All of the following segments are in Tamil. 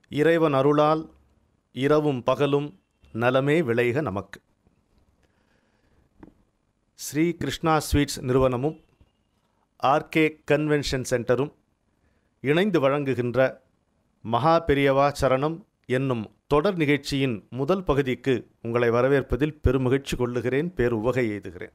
இறைவன் அருளால் இரவும் பகலும் நலமே விளைக நமக்கு ஸ்ரீ கிருஷ்ணா ஸ்வீட்ஸ் நிறுவனமும் ஆர்கே கன்வென்ஷன் சென்டரும் இணைந்து வழங்குகின்ற மகா பெரியவா சரணம் என்னும் தொடர் நிகழ்ச்சியின் முதல் பகுதிக்கு உங்களை வரவேற்பதில் பெருமகிழ்ச்சி கொள்ளுகிறேன் பேருவகை எய்துகிறேன்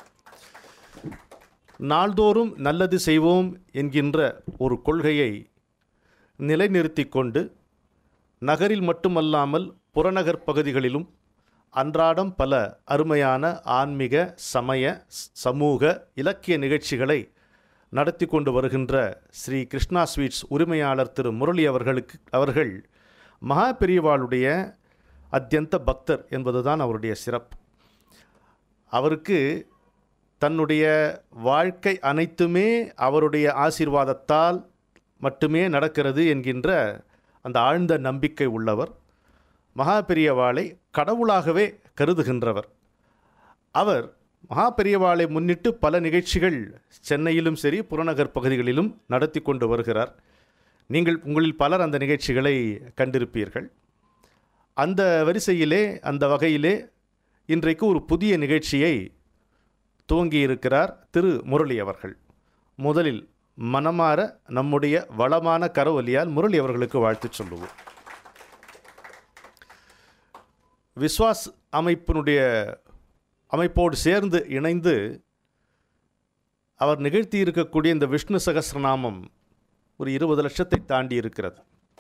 நாள்தோறும் நல்லது செய்வோம் என்கின்ற ஒரு கொள்கையை நிலைநிறுத்திக் கொண்டு நகரில் மட்டுமல்லாமல் புறநகர் பகுதிகளிலும் அன்றாடம் பல அருமையான ஆன்மீக சமய சமூக இலக்கிய நிகழ்ச்சிகளை நடத்தி கொண்டு வருகின்ற ஸ்ரீ கிருஷ்ணா ஸ்வீட்ஸ் உரிமையாளர் திரு முரளி அவர்களுக்கு அவர்கள் மகா பெரியவாளுடைய அத்தியந்த பக்தர் என்பதுதான் அவருடைய சிறப்பு அவருக்கு தன்னுடைய வாழ்க்கை அனைத்துமே அவருடைய ஆசீர்வாதத்தால் மட்டுமே நடக்கிறது என்கின்ற அந்த ஆழ்ந்த நம்பிக்கை உள்ளவர் மகா பெரியவாளை கடவுளாகவே கருதுகின்றவர் அவர் மகா பெரியவாளை முன்னிட்டு பல நிகழ்ச்சிகள் சென்னையிலும் சரி புறநகர் பகுதிகளிலும் நடத்தி கொண்டு வருகிறார் நீங்கள் உங்களில் பலர் அந்த நிகழ்ச்சிகளை கண்டிருப்பீர்கள் அந்த வரிசையிலே அந்த வகையிலே இன்றைக்கு ஒரு புதிய நிகழ்ச்சியை துவங்கியிருக்கிறார் திரு முரளி அவர்கள் முதலில் மனமாற நம்முடைய வளமான கரவொலியால் முரளி அவர்களுக்கு வாழ்த்து சொல்லுவோம் விஸ்வாஸ் அமைப்பினுடைய அமைப்போடு சேர்ந்து இணைந்து அவர் நிகழ்த்தி இருக்கக்கூடிய இந்த விஷ்ணு சகசிரநாமம் ஒரு இருபது லட்சத்தை தாண்டி இருக்கிறது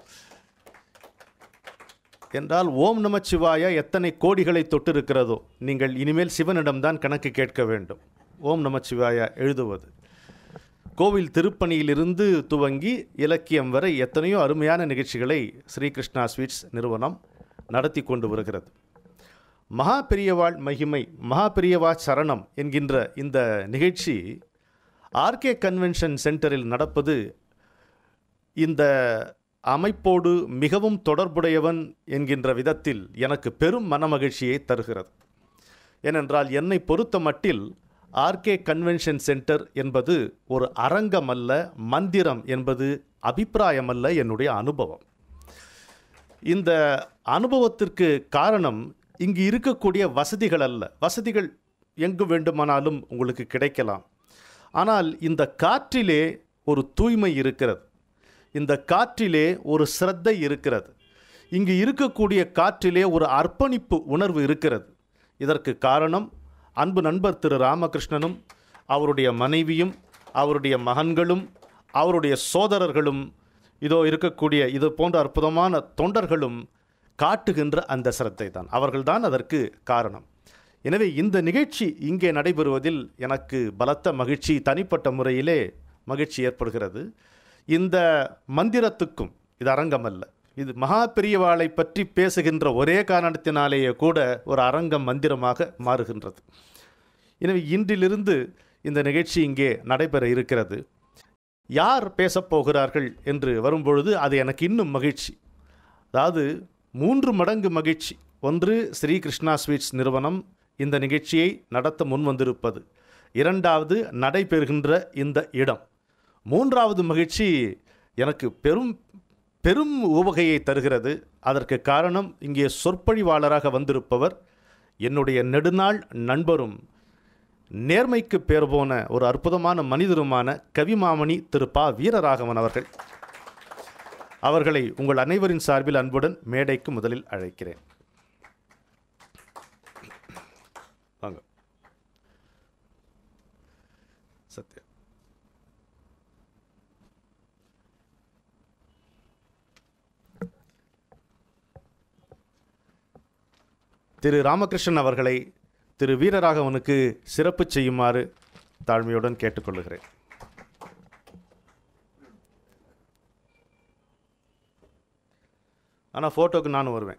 என்றால் ஓம் நமச்சிவாய எத்தனை கோடிகளை தொட்டிருக்கிறதோ நீங்கள் இனிமேல் சிவனிடம்தான் கணக்கு கேட்க வேண்டும் ஓம் நமச்சிவாய எழுதுவது கோவில் திருப்பணியிலிருந்து துவங்கி இலக்கியம் வரை எத்தனையோ அருமையான நிகழ்ச்சிகளை ஸ்ரீகிருஷ்ணா ஸ்வீட்ஸ் நிறுவனம் நடத்தி கொண்டு வருகிறது மகா பெரியவாள் மகிமை மகா பெரியவா சரணம் என்கின்ற இந்த நிகழ்ச்சி ஆர்கே கன்வென்ஷன் சென்டரில் நடப்பது இந்த அமைப்போடு மிகவும் தொடர்புடையவன் என்கின்ற விதத்தில் எனக்கு பெரும் மனமகிழ்ச்சியை தருகிறது ஏனென்றால் என்னை பொறுத்த மட்டில் ஆர்கே கன்வென்ஷன் சென்டர் என்பது ஒரு அரங்கம் அல்ல மந்திரம் என்பது அபிப்பிராயமல்ல என்னுடைய அனுபவம் இந்த அனுபவத்திற்கு காரணம் இங்கு இருக்கக்கூடிய வசதிகள் அல்ல வசதிகள் எங்கு வேண்டுமானாலும் உங்களுக்கு கிடைக்கலாம் ஆனால் இந்த காற்றிலே ஒரு தூய்மை இருக்கிறது இந்த காற்றிலே ஒரு சிரத்தை இருக்கிறது இங்கு இருக்கக்கூடிய காற்றிலே ஒரு அர்ப்பணிப்பு உணர்வு இருக்கிறது இதற்கு காரணம் அன்பு நண்பர் திரு ராமகிருஷ்ணனும் அவருடைய மனைவியும் அவருடைய மகன்களும் அவருடைய சோதரர்களும் இதோ இருக்கக்கூடிய இது போன்ற அற்புதமான தொண்டர்களும் காட்டுகின்ற அந்த சிரத்தை தான் அவர்கள்தான் அதற்கு காரணம் எனவே இந்த நிகழ்ச்சி இங்கே நடைபெறுவதில் எனக்கு பலத்த மகிழ்ச்சி தனிப்பட்ட முறையிலே மகிழ்ச்சி ஏற்படுகிறது இந்த மந்திரத்துக்கும் இது அரங்கம் அல்ல இது மகா பெரியவாளை பற்றி பேசுகின்ற ஒரே காரணத்தினாலேயே கூட ஒரு அரங்கம் மந்திரமாக மாறுகின்றது எனவே இன்றிலிருந்து இந்த நிகழ்ச்சி இங்கே நடைபெற இருக்கிறது யார் பேசப் போகிறார்கள் என்று வரும்பொழுது அது எனக்கு இன்னும் மகிழ்ச்சி அதாவது மூன்று மடங்கு மகிழ்ச்சி ஒன்று ஸ்ரீ கிருஷ்ணா ஸ்வீட்ஸ் நிறுவனம் இந்த நிகழ்ச்சியை நடத்த முன் வந்திருப்பது இரண்டாவது நடைபெறுகின்ற இந்த இடம் மூன்றாவது மகிழ்ச்சி எனக்கு பெரும் பெரும் உவகையை தருகிறது அதற்கு காரணம் இங்கே சொற்பொழிவாளராக வந்திருப்பவர் என்னுடைய நெடுநாள் நண்பரும் நேர்மைக்கு பேர் போன ஒரு அற்புதமான மனிதருமான கவிமாமணி திரு பா வீரராகவன் அவர்கள் அவர்களை உங்கள் அனைவரின் சார்பில் அன்புடன் மேடைக்கு முதலில் அழைக்கிறேன் வாங்க சத்யா திரு ராமகிருஷ்ணன் அவர்களை திரு வீரராகவனுக்கு சிறப்பு செய்யுமாறு தாழ்மையுடன் கேட்டுக்கொள்கிறேன் ஆனால் ஃபோட்டோக்கு நானும் வருவேன்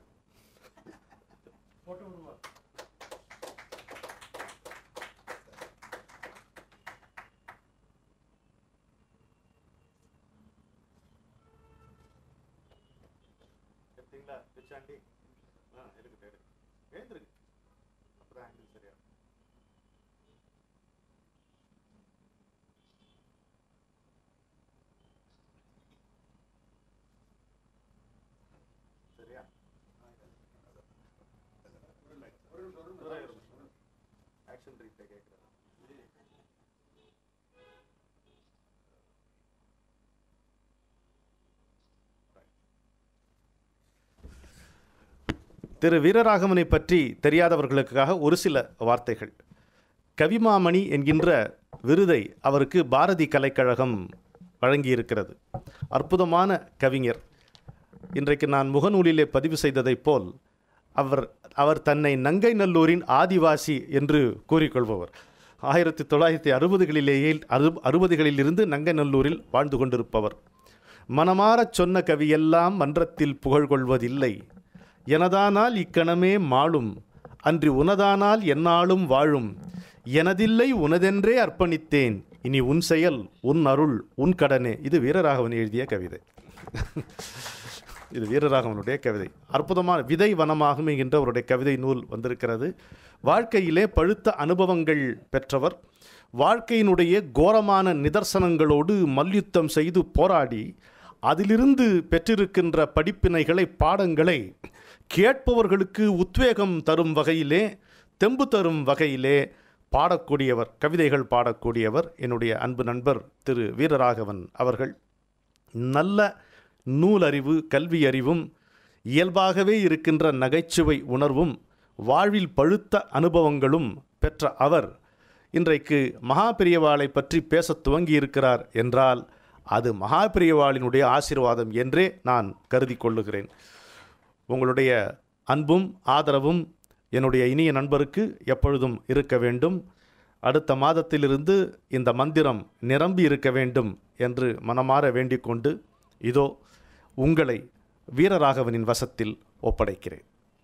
திரு வீரராகவனை பற்றி தெரியாதவர்களுக்காக ஒரு சில வார்த்தைகள் கவிமாமணி என்கின்ற விருதை அவருக்கு பாரதி கலைக்கழகம் வழங்கியிருக்கிறது அற்புதமான கவிஞர் இன்றைக்கு நான் முகநூலிலே பதிவு செய்ததைப் போல் அவர் அவர் தன்னை நங்கை நல்லூரின் ஆதிவாசி என்று கூறிக்கொள்பவர் ஆயிரத்தி தொள்ளாயிரத்தி அறுபதுகளிலேயே அறு அறுபதுகளிலிருந்து நங்கைநல்லூரில் வாழ்ந்து கொண்டிருப்பவர் மனமாரச் சொன்ன கவியெல்லாம் மன்றத்தில் புகழ் கொள்வதில்லை எனதானால் இக்கணமே மாளும் அன்றி உனதானால் எந்நாளும் வாழும் எனதில்லை உனதென்றே அர்ப்பணித்தேன் இனி உன் செயல் உன் அருள் உன் கடனே இது வீரராகவன் எழுதிய கவிதை இது வீரராகவனுடைய கவிதை அற்புதமான விதை வனமாகும் என்கின்ற அவருடைய கவிதை நூல் வந்திருக்கிறது வாழ்க்கையிலே பழுத்த அனுபவங்கள் பெற்றவர் வாழ்க்கையினுடைய கோரமான நிதர்சனங்களோடு மல்யுத்தம் செய்து போராடி அதிலிருந்து பெற்றிருக்கின்ற படிப்பினைகளை பாடங்களை கேட்பவர்களுக்கு உத்வேகம் தரும் வகையிலே தெம்பு தரும் வகையிலே பாடக்கூடியவர் கவிதைகள் பாடக்கூடியவர் என்னுடைய அன்பு நண்பர் திரு வீரராகவன் அவர்கள் நல்ல நூலறிவு கல்வி அறிவும் இயல்பாகவே இருக்கின்ற நகைச்சுவை உணர்வும் வாழ்வில் பழுத்த அனுபவங்களும் பெற்ற அவர் இன்றைக்கு மகாபிரியவாளை பற்றி பேசத் துவங்கி இருக்கிறார் என்றால் அது மகாபிரியவாளினுடைய ஆசீர்வாதம் என்றே நான் கருதி கொள்ளுகிறேன் உங்களுடைய அன்பும் ஆதரவும் என்னுடைய இனிய நண்பருக்கு எப்பொழுதும் இருக்க வேண்டும் அடுத்த மாதத்திலிருந்து இந்த மந்திரம் நிரம்பி இருக்க வேண்டும் என்று மனமாற வேண்டிக் கொண்டு இதோ உங்களை வீரராகவனின் வசத்தில் ஒப்படைக்கிறேன்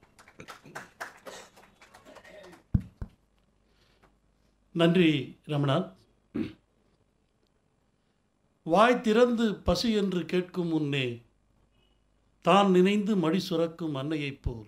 நன்றி ரமணா வாய் திறந்து பசி என்று கேட்கும் முன்னே தான் நினைந்து மடி சுரக்கும் அன்னையைப் போல்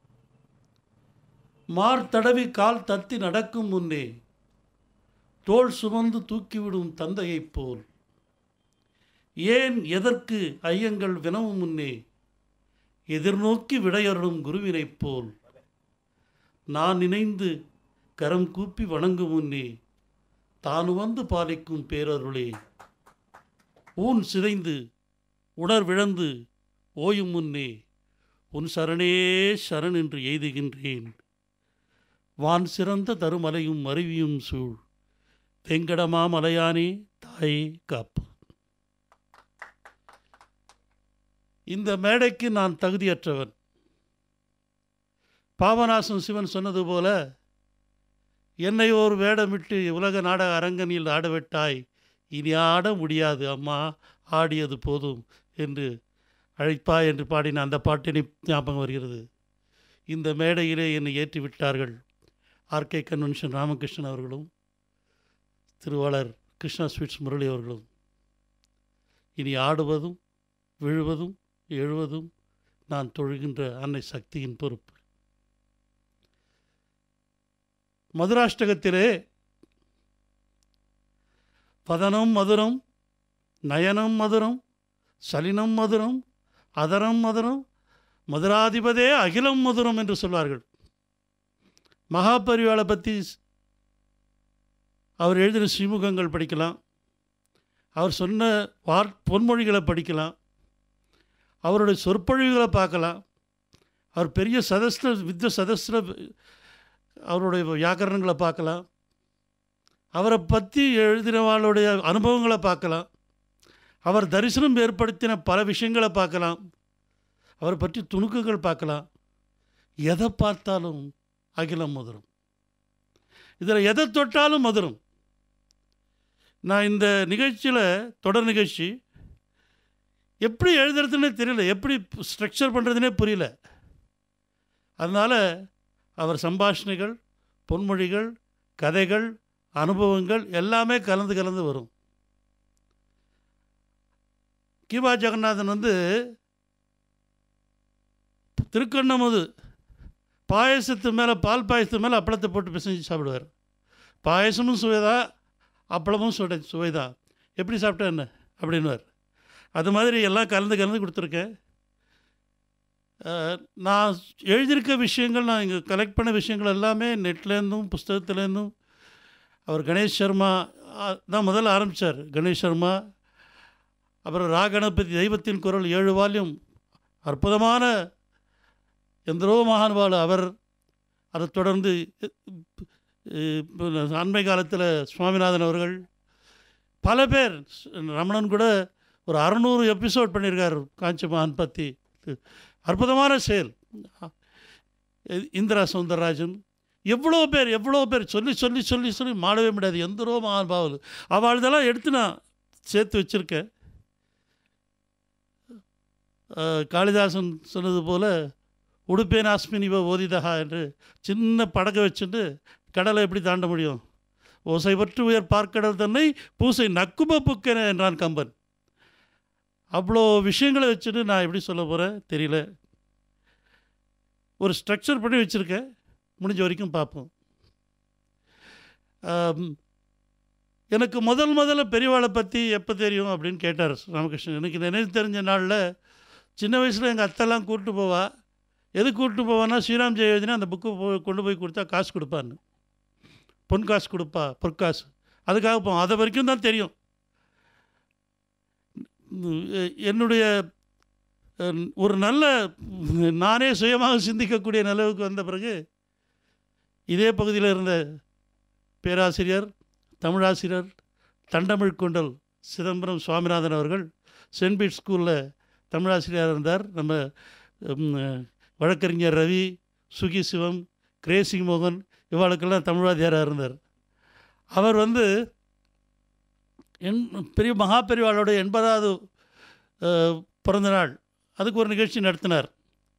மார் தடவி கால் தத்தி நடக்கும் முன்னே தோள் சுமந்து தூக்கிவிடும் தந்தையைப் போல் ஏன் எதற்கு ஐயங்கள் வினவும் முன்னே எதிர்நோக்கி விடையருளும் குருவினைப் போல் நான் நினைந்து கரம் கூப்பி வணங்கும் முன்னே தான் வந்து பாலிக்கும் பேரருளே ஊன் சிதைந்து உணர் விழந்து ஓயும் முன்னே உன் சரணே சரண் என்று எய்துகின்றேன் வான் சிறந்த தருமலையும் அருவியும் சூழ் வெங்கடமா மலையானே தாயே காப்பு இந்த மேடைக்கு நான் தகுதியற்றவன் பாபநாசம் சிவன் சொன்னது போல என்னை ஒரு வேடமிட்டு உலக நாடக அரங்கனில் ஆடவிட்டாய் இனி ஆட முடியாது அம்மா ஆடியது போதும் என்று அழைப்பா என்று பாடின அந்த பாட்டினை ஞாபகம் வருகிறது இந்த மேடையிலே என்னை ஏற்றி விட்டார்கள் ஆர்கே கன்வென்ஷன் ராமகிருஷ்ணன் அவர்களும் திருவாளர் கிருஷ்ணா ஸ்வீட்ஸ் முரளி அவர்களும் இனி ஆடுவதும் விழுவதும் எழுவதும் நான் தொழுகின்ற அன்னை சக்தியின் பொறுப்பு மதுராஷ்டகத்திலே பதனம் மதுரம் நயனம் மதுரம் சலினம் மதுரம் அதரம் மதுரம் மதுராதிபதே அகிலம் மதுரம் என்று சொல்வார்கள் மகாபரிவாளை பற்றி அவர் எழுதின ஸ்ரீமுகங்கள் படிக்கலாம் அவர் சொன்ன வார் பொன்மொழிகளை படிக்கலாம் அவருடைய சொற்பொழிவுகளை பார்க்கலாம் அவர் பெரிய சதஸ்திர வித்த சதஸ்திர அவருடைய வியாக்கரணங்களை பார்க்கலாம் அவரை பற்றி எழுதினவாளுடைய அனுபவங்களை பார்க்கலாம் அவர் தரிசனம் ஏற்படுத்தின பல விஷயங்களை பார்க்கலாம் அவரை பற்றி துணுக்குகள் பார்க்கலாம் எதை பார்த்தாலும் அகிலம் மதுரம் இதில் எதை தொட்டாலும் மதுரம் நான் இந்த நிகழ்ச்சியில் தொடர் நிகழ்ச்சி எப்படி எழுதுறதுன்னே தெரியல எப்படி ஸ்ட்ரக்சர் பண்ணுறதுனே புரியல அதனால் அவர் சம்பாஷணைகள் பொன்மொழிகள் கதைகள் அனுபவங்கள் எல்லாமே கலந்து கலந்து வரும் கிபா ஜெகநாதன் வந்து திருக்கண்ணமுது பாயசத்து மேலே பால் பாயசத்து மேலே அப்பளத்தை போட்டு பிசைஞ்சு சாப்பிடுவார் பாயசமும் சுவைதா அப்பளமும் சுவை சுவைதா எப்படி சாப்பிட்டா என்ன அப்படின்னுவார் அது மாதிரி எல்லாம் கலந்து கலந்து கொடுத்துருக்கேன் அஹ், நான் எழுதியிருக்க விஷயங்கள் நான் இங்கே கலெக்ட் பண்ண விஷயங்கள் எல்லாமே நெட்லேருந்தும் புஸ்தகத்துலேருந்தும் அவர் கணேஷ் சர்மா ஆ, தான் முதல்ல ஆரம்பித்தார் கணேஷ் சர்மா அப்புறம் ராகணபதி தெய்வத்தின் குரல் ஏழு வால்யம் அற்புதமான எந்தரோ மகானுபால் அவர் அதைத் தொடர்ந்து அஹ், இப்ப அண்மை காலத்தில் சுவாமிநாதன் அவர்கள் பல பேர் ரமணன் கூட ஒரு அறநூறு எபிசோட் பண்ணியிருக்கார் காஞ்சிமான் பற்றி அற்புதமான செயல் இ- இந்திரா சௌந்தரராஜன் எவ்வளோ பேர் எவ்வளோ பேர் சொல்லி சொல்லி சொல்லி சொல்லி மாடவே முடியாது எந்தரோ மகானுபாவல் அவள்தெல்லாம் எடுத்து நான் சேர்த்து வச்சுருக்கேன் அஹ், காளிதாசன் சொன்னது போல் உடுப்பேன் அஸ்மினிவ ஓதிதகா என்று சின்ன படகை வச்சுட்டு கடலை எப்படி தாண்ட முடியும் ஓசை பற்று உயர் பார்க்கடல் தன்னை பூசை நக்கும புக்கென என்றான் கம்பன் அவ்வளோ விஷயங்களை வச்சுட்டு நான் எப்படி சொல்ல போகிறேன் தெரியல ஒரு ஸ்ட்ரக்சர் பண்ணி வச்சுருக்கேன் முடிஞ்ச வரைக்கும் பார்ப்போம் ஆம், எனக்கு முதல் முதல்ல பெரியவாளை பற்றி எப்போ தெரியும் அப்படின்னு கேட்டார் ராமகிருஷ்ணன் எனக்கு நினைவு தெரிஞ்ச நாளில் சின்ன வயசில் எங்கள் அத்தெல்லாம் கூப்பிட்டு போவா எது கூப்பிட்டு போவான்னா ஸ்ரீராம் ஜெயவதினா அந்த புக்கு போ கொண்டு போய் கொடுத்தா காசு கொடுப்பான்னு பொன் காசு கொடுப்பா பொற்காசு அதுக்காக போவோம் அதை வரைக்கும் தான் தெரியும் உம், எ- என்னுடைய அஹ், ஒரு நல்ல உம், நானே சுயமாக சிந்திக்கக்கூடிய நிலவுக்கு வந்த பிறகு இதே பகுதியில் இருந்த பேராசிரியர் தமிழாசிரியர் தண்டமிழ் கொண்டல் சிதம்பரம் சுவாமிநாதன் அவர்கள் சென்ட் பீட் ஸ்கூலில் தமிழாசிரியராக இருந்தார் நம்ம உம், வழக்கறிஞர் ரவி சுகி சிவம் கிரேசி மோகன் இவாளுக்கெல்லாம் தமிழ்வாதியாராக இருந்தார் அவர் வந்து என் பெரிய மகா பெரியவாளோட எண்பதாவது அஹ், பிறந்த நாள் அதுக்கு ஒரு நிகழ்ச்சி நடத்தினார்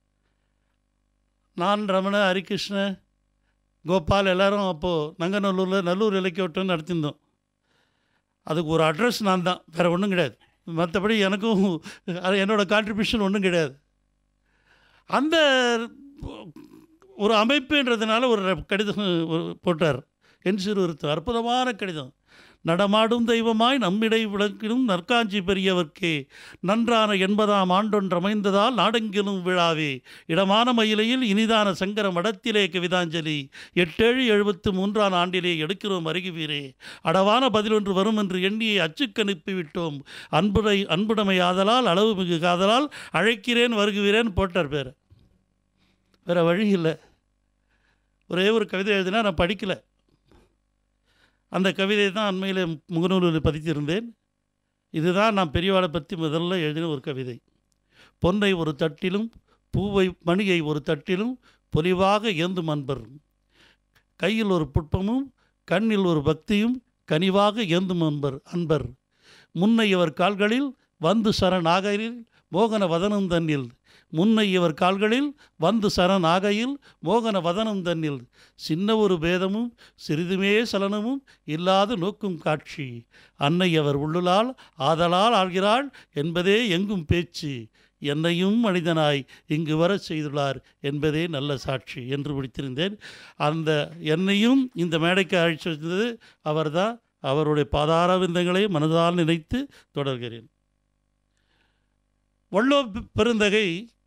நான் ரமண ஹரிகிருஷ்ண கோபால் எல்லாரும் அப்போது நங்கநல்லூரில் நல்லூர் இலக்கியோட்டம் நடத்தியிருந்தோம் அதுக்கு ஒரு அட்ரஸ் நான் தான் வேறு ஒன்றும் கிடையாது மற்றபடி எனக்கும் அது என்னோடய கான்ட்ரிபியூஷன் ஒன்றும் கிடையாது அந்த ஒரு அமைப்புன்றதுனால ஒரு கடிதம் ஒரு போட்டார் என் சிறுவருத்து அற்புதமான கடிதம் நடமாடும் தெய்வமாய் நம்மிடை விளக்கிடும் நற்காஞ்சி பெரியவர்க்கே நன்றான எண்பதாம் ஆண்டொன்றமைந்ததால் நாடெங்கிலும் விழாவே இடமான மயிலையில் இனிதான சங்கர மடத்திலே கவிதாஞ்சலி எட்டேழு எழுபத்து மூன்றாம் ஆண்டிலே எடுக்கிறோம் அருகுவீரே அடவான பதிலொன்று வரும் என்று எண்ணியை அச்சுக்கனுப்பி விட்டோம் அன்புடை அன்புடைமையாதலால் அளவு மிகு காதலால் அழைக்கிறேன் வருகுவீரேன் போட்டார் பேர் வேறு வழி இல்லை ஒரே ஒரு கவிதை எழுதினா நான் படிக்கலை அந்த கவிதை தான் அண்மையில் முகநூலில் பதித்திருந்தேன் இதுதான் நான் பெரியவாளை பற்றி முதல்ல எழுதின ஒரு கவிதை பொன்னை ஒரு தட்டிலும் பூவை மணியை ஒரு தட்டிலும் பொலிவாக ஏந்தும் அன்பர் கையில் ஒரு புட்பமும் கண்ணில் ஒரு பக்தியும் கனிவாக ஏந்தும் அன்பர் அன்பர் முன்னை இவர் கால்களில் வந்து சரண் ஆகையில் மோகன வதனம் தன்னில் முன்னை இவர் கால்களில் வந்து சரண் ஆகையில் மோகன வதனம் தன்னில் சின்ன ஒரு பேதமும் சிறிதுமே சலனமும் இல்லாது நோக்கும் காட்சி அன்னை அவர் உள்ளுளால் ஆதலால் ஆள்கிறாள் என்பதே எங்கும் பேச்சு என்னையும் மனிதனாய் இங்கு வரச் செய்துள்ளார் என்பதே நல்ல சாட்சி என்று முடித்திருந்தேன் அந்த என்னையும் இந்த மேடைக்கு அழைச்சி வந்தது அவர்தான் அவருடைய பாதார விந்தங்களை மனதால் நினைத்து தொடர்கிறேன் வள்ளோ பெ- பெருந்தகை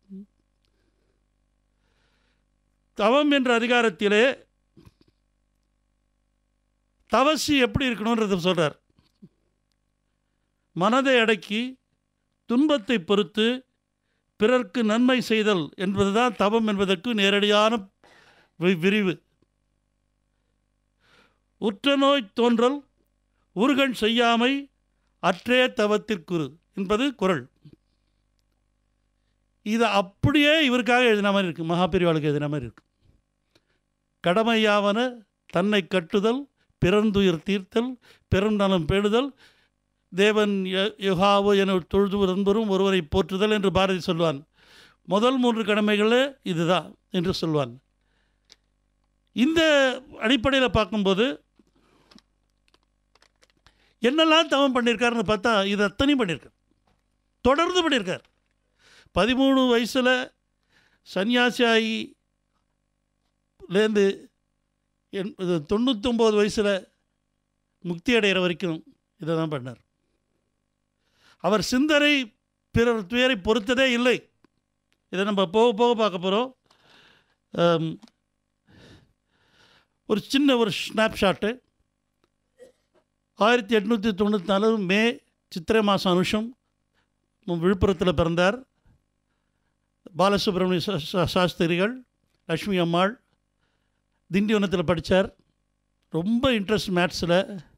தவம் என்ற அதிகாரத்திலே தவசி எப்படி இருக்கணுன்றத சொல்றார் மனதை அடக்கி துன்பத்தை பொறுத்து பிறர்க்கு நன்மை செய்தல் என்பதுதான் தவம் என்பதற்கு நேரடியான வி- விரிவு உற்ற நோய் தோன்றல் உருகன் செய்யாமை அற்றே தவத்திற்குரு என்பது குறள் இது அப்படியே இவருக்காக எழுதின மாதிரி இருக்குது மகாபெரிவாளுக்கு எழுதின மாதிரி இருக்கு கடமையாவன தன்னை கட்டுதல் பிறந்துயிர் தீர்த்தல் பெருநலம் பேணுதல் தேவன் ய- யுகாவோ என தொழுது நண்பரும் ஒருவரை போற்றுதல் என்று பாரதி சொல்வான் முதல் மூன்று கடமைகளே இதுதான் என்று சொல்வான் இந்த அடிப்படையில் பார்க்கும்போது என்னெல்லாம் தவம் பண்ணியிருக்காருன்னு பார்த்தா இது அத்தனையும் பண்ணியிருக்கார் தொடர்ந்து பண்ணியிருக்கார் பதிமூணு வயசில் சன்னியாசியாயிலேருந்து என் இது தொண்ணூத்தொம்பது வயசில் முக்தி அடைகிற வரைக்கும் இதை தான் பண்ணார் அவர் சிந்தனை பிறர் துயரை பொறுத்ததே இல்லை இதை நம்ம போக போக பார்க்க போகிறோம் ஒரு சின்ன ஒரு ஸ்னாப்ஷாட்டு ஆயிரத்தி எட்நூற்றி தொண்ணூற்றி நாலு மே சித்திரை மாதம் அனுஷம் விழுப்புரத்தில் பிறந்தார் பாலசுப்ரமணிய சா- சா- சாஸ்திரிகள் லக்ஷ்மி அம்மாள் திண்டிவனத்தில் படித்தார் ரொம்ப இன்ட்ரெஸ்ட் மேத்ஸில்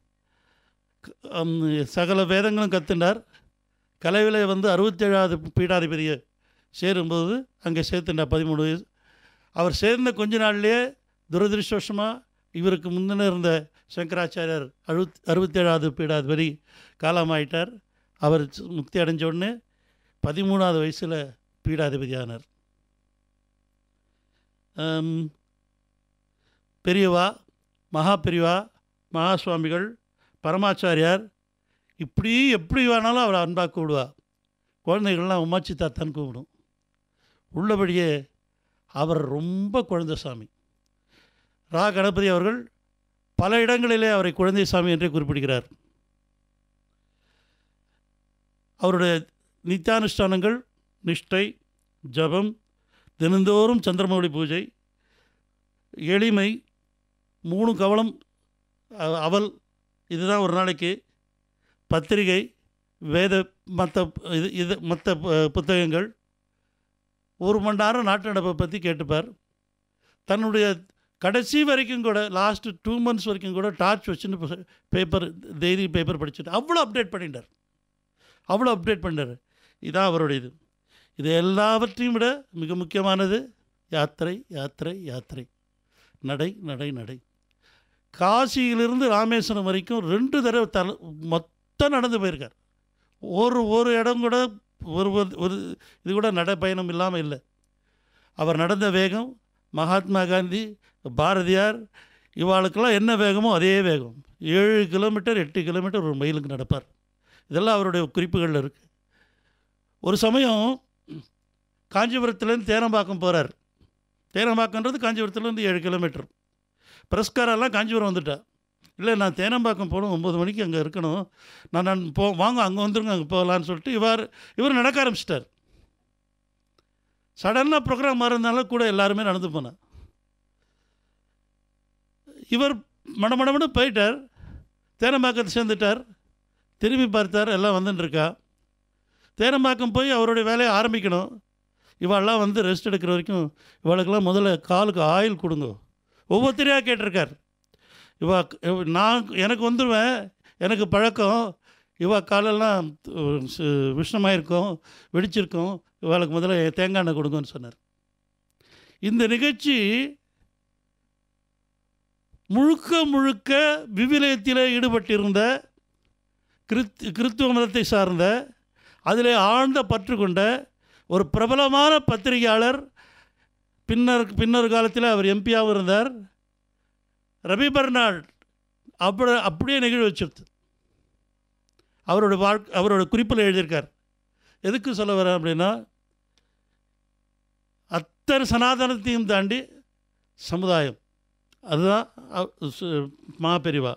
சகல வேதங்களும் கற்றுண்டார் கலைவில் வந்து அறுபத்தேழாவது பீடாதிபதியை சேரும்போது அங்கே சேர்த்துட்டார் பதிமூணு வயசு அவர் சேர்ந்த கொஞ்ச நாள்லேயே துரதிருஷ்டவசமாக இவருக்கு முந்தின இருந்த சங்கராச்சாரியர் அறுபத் அறுபத்தேழாவது பீடாதிபதி காலமாயிட்டார் அவர் முக்தி அடைஞ்ச உடனே பதிமூணாவது வயசில் பீடாதிபதி ஆனார் ஆம், பெரியவா மகா பெரியவா மகா சுவாமிகள் பரமாச்சாரியார் இப்படி எப்படி வேணாலும் அவரை அன்பாக கூப்பிடுவா குழந்தைகள்லாம் உமாச்சி தாத்தான்னு கூப்பிடும் உள்ளபடியே அவர் ரொம்ப குழந்தை சாமி ரா கணபதி அவர்கள் பல இடங்களிலே அவரை குழந்தை சாமி என்றே குறிப்பிடுகிறார் அவருடைய நித்தியானுஷ்டானங்கள் நிஷ்டை ஜபம் தினந்தோறும் சந்திரமௌழி பூஜை எளிமை மூணு கவலம் அ- அவல் இதுதான் ஒரு நாளைக்கு பத்திரிகை வேத மற்ற இது இது மற்ற புத்தகங்கள் ஒரு மணி நேரம் நாட்டு நடப்பை பற்றி கேட்டுப்பார் தன்னுடைய கடைசி வரைக்கும் கூட லாஸ்ட் டூ மந்த்ஸ் வரைக்கும் கூட டார்ச் வச்சுன்னு பேப்பர் டெய்லி பேப்பர் படிச்சுட்டு அவ்வளோ அப்டேட் பண்ணிட்டார் அவ்வளோ அப்டேட் பண்ணார் இதான் அவருடைய இது இது எல்லாவற்றையும் விட மிக முக்கியமானது யாத்திரை யாத்திரை யாத்திரை நடை நடை நடை காசியிலிருந்து ராமேஸ்வரம் வரைக்கும் ரெண்டு தடவை தல மொத்தம் நடந்து போயிருக்கார் ஒரு ஒரு இடம் கூட ஒரு ஒரு- ஒரு இது கூட நடைப்பயணம் இல்லாமல் இல்லை அவர் நடந்த வேகம் மகாத்மா காந்தி பாரதியார் இவாளுக்கெல்லாம் என்ன வேகமோ அதே வேகம் ஏழு கிலோமீட்டர் எட்டு கிலோமீட்டர் ஒரு மைலுக்கு நடப்பார் இதெல்லாம் அவருடைய குறிப்புகளில் இருக்குது ஒரு சமயம் காஞ்சிபுரத்துலேருந்து தேனம்பாக்கம் போகிறார் தேனம்பாக்கன்றது காஞ்சிபுரத்துலேருந்து ஏழு கிலோமீட்டர் பிரஸ்காரெல்லாம் காஞ்சிபுரம் வந்துட்டா இல்லை நான் தேனம்பாக்கம் போகணும் ஒம்பது மணிக்கு அங்கே இருக்கணும் நான் நான் போ வாங்க அங்கே வந்துருங்க அங்கே போகலான்னு சொல்லிட்டு இவர் இவர் நடக்க ஆரம்பிச்சிட்டார் சடனாக ப்ரோக்ராம் மாறினால கூட எல்லாருமே நடந்து போனார் இவர் மடமடமட போயிட்டார் தேனம்பாக்கத்தை சேர்ந்துட்டார் திரும்பி பார்த்தார் எல்லாம் வந்துன்னு இருக்கா தேனம்பாக்கம் போய் அவருடைய வேலையை ஆரம்பிக்கணும் இவாளெல்லாம் வந்து ரெஸ்ட் எடுக்கிற வரைக்கும் இவளுக்கெல்லாம் முதல்ல காலுக்கு ஆயில் கொடுங்க ஒவ்வொருத்தரையாக கேட்டிருக்கார் இவா இவ- நான் எனக்கு வந்துடுவேன் எனக்கு பழக்கம் இவா காலெல்லாம் சு- விஷமாயிருக்கும் வெடிச்சிருக்கும் இவளுக்கு முதல்ல தேங்காய் எண்ணெய் கொடுங்கன்னு சொன்னார் இந்த நிகழ்ச்சி முழுக்க முழுக்க விவிலியத்தில் ஈடுபட்டிருந்த கிறித் கிறித்துவ மதத்தை சார்ந்த அதிலே ஆழ்ந்த பற்று கொண்ட ஒரு பிரபலமான பத்திரிகையாளர் பின்னர் பின்னர் காலத்தில் அவர் எம்பியாகவும் இருந்தார் ரவி பர்னாட் அப்படி அப்படியே நிகழ்வு வச்சிருது அவரோட வாழ்க்கை அவரோட குறிப்பில் எழுதியிருக்கார் எதுக்கு சொல்ல வரேன் அப்படின்னா அத்தனை சனாதனத்தையும் தாண்டி சமுதாயம் அதுதான் அவ- சு- மாபெரிவா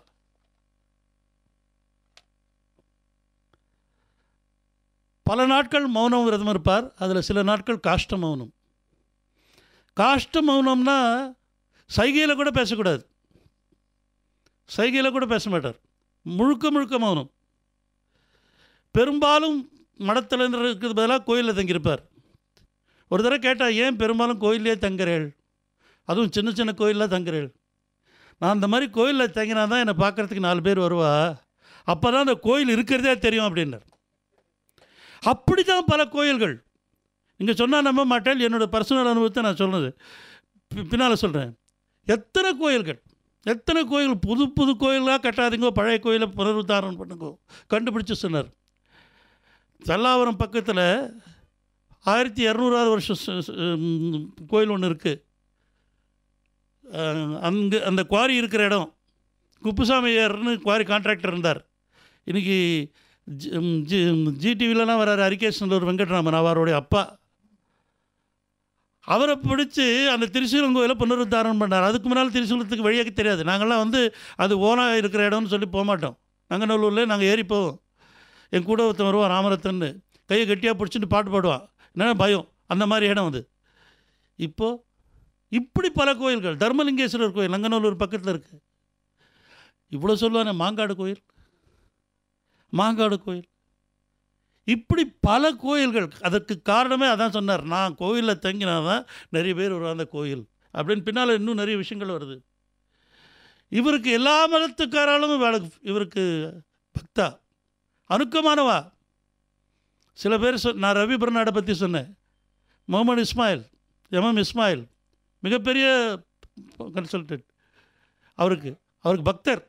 பல நாட்கள் மௌனம் விரதம் இருப்பார் அதில் சில நாட்கள் காஷ்ட மௌனம் காஷ்ட மௌனம்னா சைகையில் கூட பேசக்கூடாது சைகையில் கூட பேச மாட்டார் முழுக்க முழுக்க மௌனம் பெரும்பாலும் மடத்தில் இருக்கிறது பதிலாக கோயிலில் தங்கியிருப்பார் ஒரு தடவை கேட்டால் ஏன் பெரும்பாலும் கோயிலே தங்குறேள் அதுவும் சின்ன சின்ன கோயிலில் தங்குறேள் நான் அந்த மாதிரி கோயிலில் தங்கினா தான் என்னை பார்க்குறதுக்கு நாலு பேர் வருவா அப்போ தான் அந்த கோயில் இருக்கிறதே தெரியும் அப்படின்னார் அப்படி தான் பல கோயில்கள் நீங்கள் சொன்னால் நம்ப மாட்டேன் என்னோடய பர்சனல் அனுபவத்தை நான் சொன்னது பின்னால் சொல்கிறேன் எத்தனை கோயில்கள் எத்தனை கோயில் புது புது கோயிலாக கட்டாதீங்கோ பழைய கோயிலை புனருத்தாரணம் பண்ணுங்கோ கண்டுபிடிச்சு சொன்னார் தல்லாவரம் பக்கத்தில் ஆயிரத்தி இரநூறாவது வருஷம் ச- ச- ம், கோயில் ஒன்று இருக்குது அங்கே அந்த குவாரி இருக்கிற இடம் குப்புசாமி ஐயர்னு குவாரி கான்ட்ராக்டர் இருந்தார் இன்றைக்கி ஜி ஜிடிவிலலாம் வராரு ஹரிகேஷனில் வெங்கட்ராமன் அவருடைய அப்பா அவரை பிடிச்சி அந்த திரிசூலம் கோயிலை புனருத்தாரணம் பண்ணார் அதுக்கு முன்னால் திரிசூலத்துக்கு வழியாக தெரியாது நாங்கள்லாம் வந்து அது ஓனாக இருக்கிற இடம்னு சொல்லி போக மாட்டோம் நங்கநல்லூரில் நாங்கள் ஏறி போவோம் என் கூட ஒருத்தன் வருவான் ராமரத்தன்னு கையை கட்டியாக பிடிச்சிட்டு பாட்டு பாடுவான் என்னன்னா பயம் அந்த மாதிரி இடம் அது இப்போது இப்படி பல கோயில்கள் தர்மலிங்கேஸ்வரர் கோயில் நங்கநல்லூர் பக்கத்தில் இருக்குது இவ்வளோ சொல்லுவானே மாங்காடு கோயில் மாங்காடு கோயில் இப்படி பல கோயில்கள் அதற்கு காரணமே அதான் சொன்னார் நான் கோயிலில் தங்கினா தான் நிறைய பேர் வருவாங்க அந்த கோயில் அப்படின்னு பின்னால் இன்னும் நிறைய விஷயங்கள் வருது இவருக்கு எல்லா மதத்துக்காராலும் வேலை இவருக்கு பக்தா அணுக்கமானவா சில பேர் சொ நான் ரவி பர்னாடை பற்றி சொன்னேன் முகமது இஸ்மாயில் எம்எம் இஸ்மாயில் மிகப்பெரிய கன்சல்டன்ட் அவருக்கு அவருக்கு பக்தர்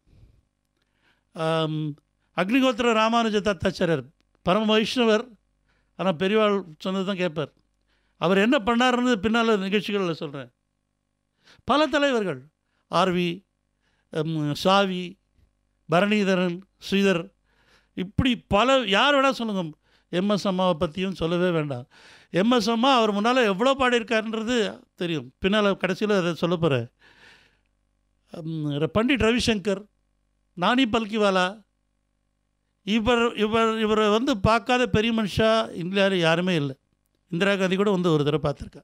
ஆம், அக்னிகோத்திர ராமானுஜ தத்தாச்சாரியர் பரம வைஷ்ணவர் ஆனால் பெரியவாள் சொன்னது தான் கேட்பார் அவர் என்ன பண்ணாருன்னு பின்னால் நிகழ்ச்சிகளில் சொல்கிறேன் பல தலைவர்கள் ஆர்வி ம், சாவி பரணிதரன் ஸ்ரீதர் இப்படி பல யார் வேணால் சொல்லுங்க எம்எஸ் அம்மாவை பற்றியும் சொல்லவே வேண்டாம் எம்எஸ் அம்மா அவர் முன்னால் எவ்வளோ பாடியிருக்காருன்றது தெரியும் பின்னால் கடைசியில் அதை சொல்ல போகிறேன் பண்டிட் ரவிசங்கர் நானி பல்கிவாலா இவர் இவர் இவரை வந்து பார்க்காத பெரிய மனுஷா இந்தியாவில் யாருமே இல்லை இந்திரா காந்தி கூட வந்து ஒரு தடவை பார்த்துருக்கா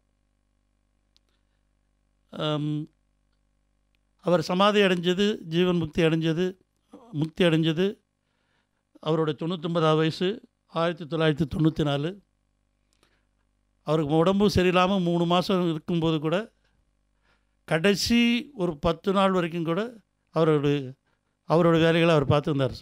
ஆம், அவர் சமாதி அடைஞ்சது ஜீவன் முக்தி அடைஞ்சது முக்தி அடைஞ்சது அவரோட தொண்ணூத்தொம்பதாவது வயசு ஆயிரத்தி தொள்ளாயிரத்தி தொண்ணூற்றி நாலு அவருக்கு உடம்பு சரியில்லாமல் மூணு மாதம் இருக்கும்போது கூட கடைசி ஒரு பத்து நாள் வரைக்கும் கூட அவரோட அவரோட வேலைகளை அவர் பார்த்துருந்தார்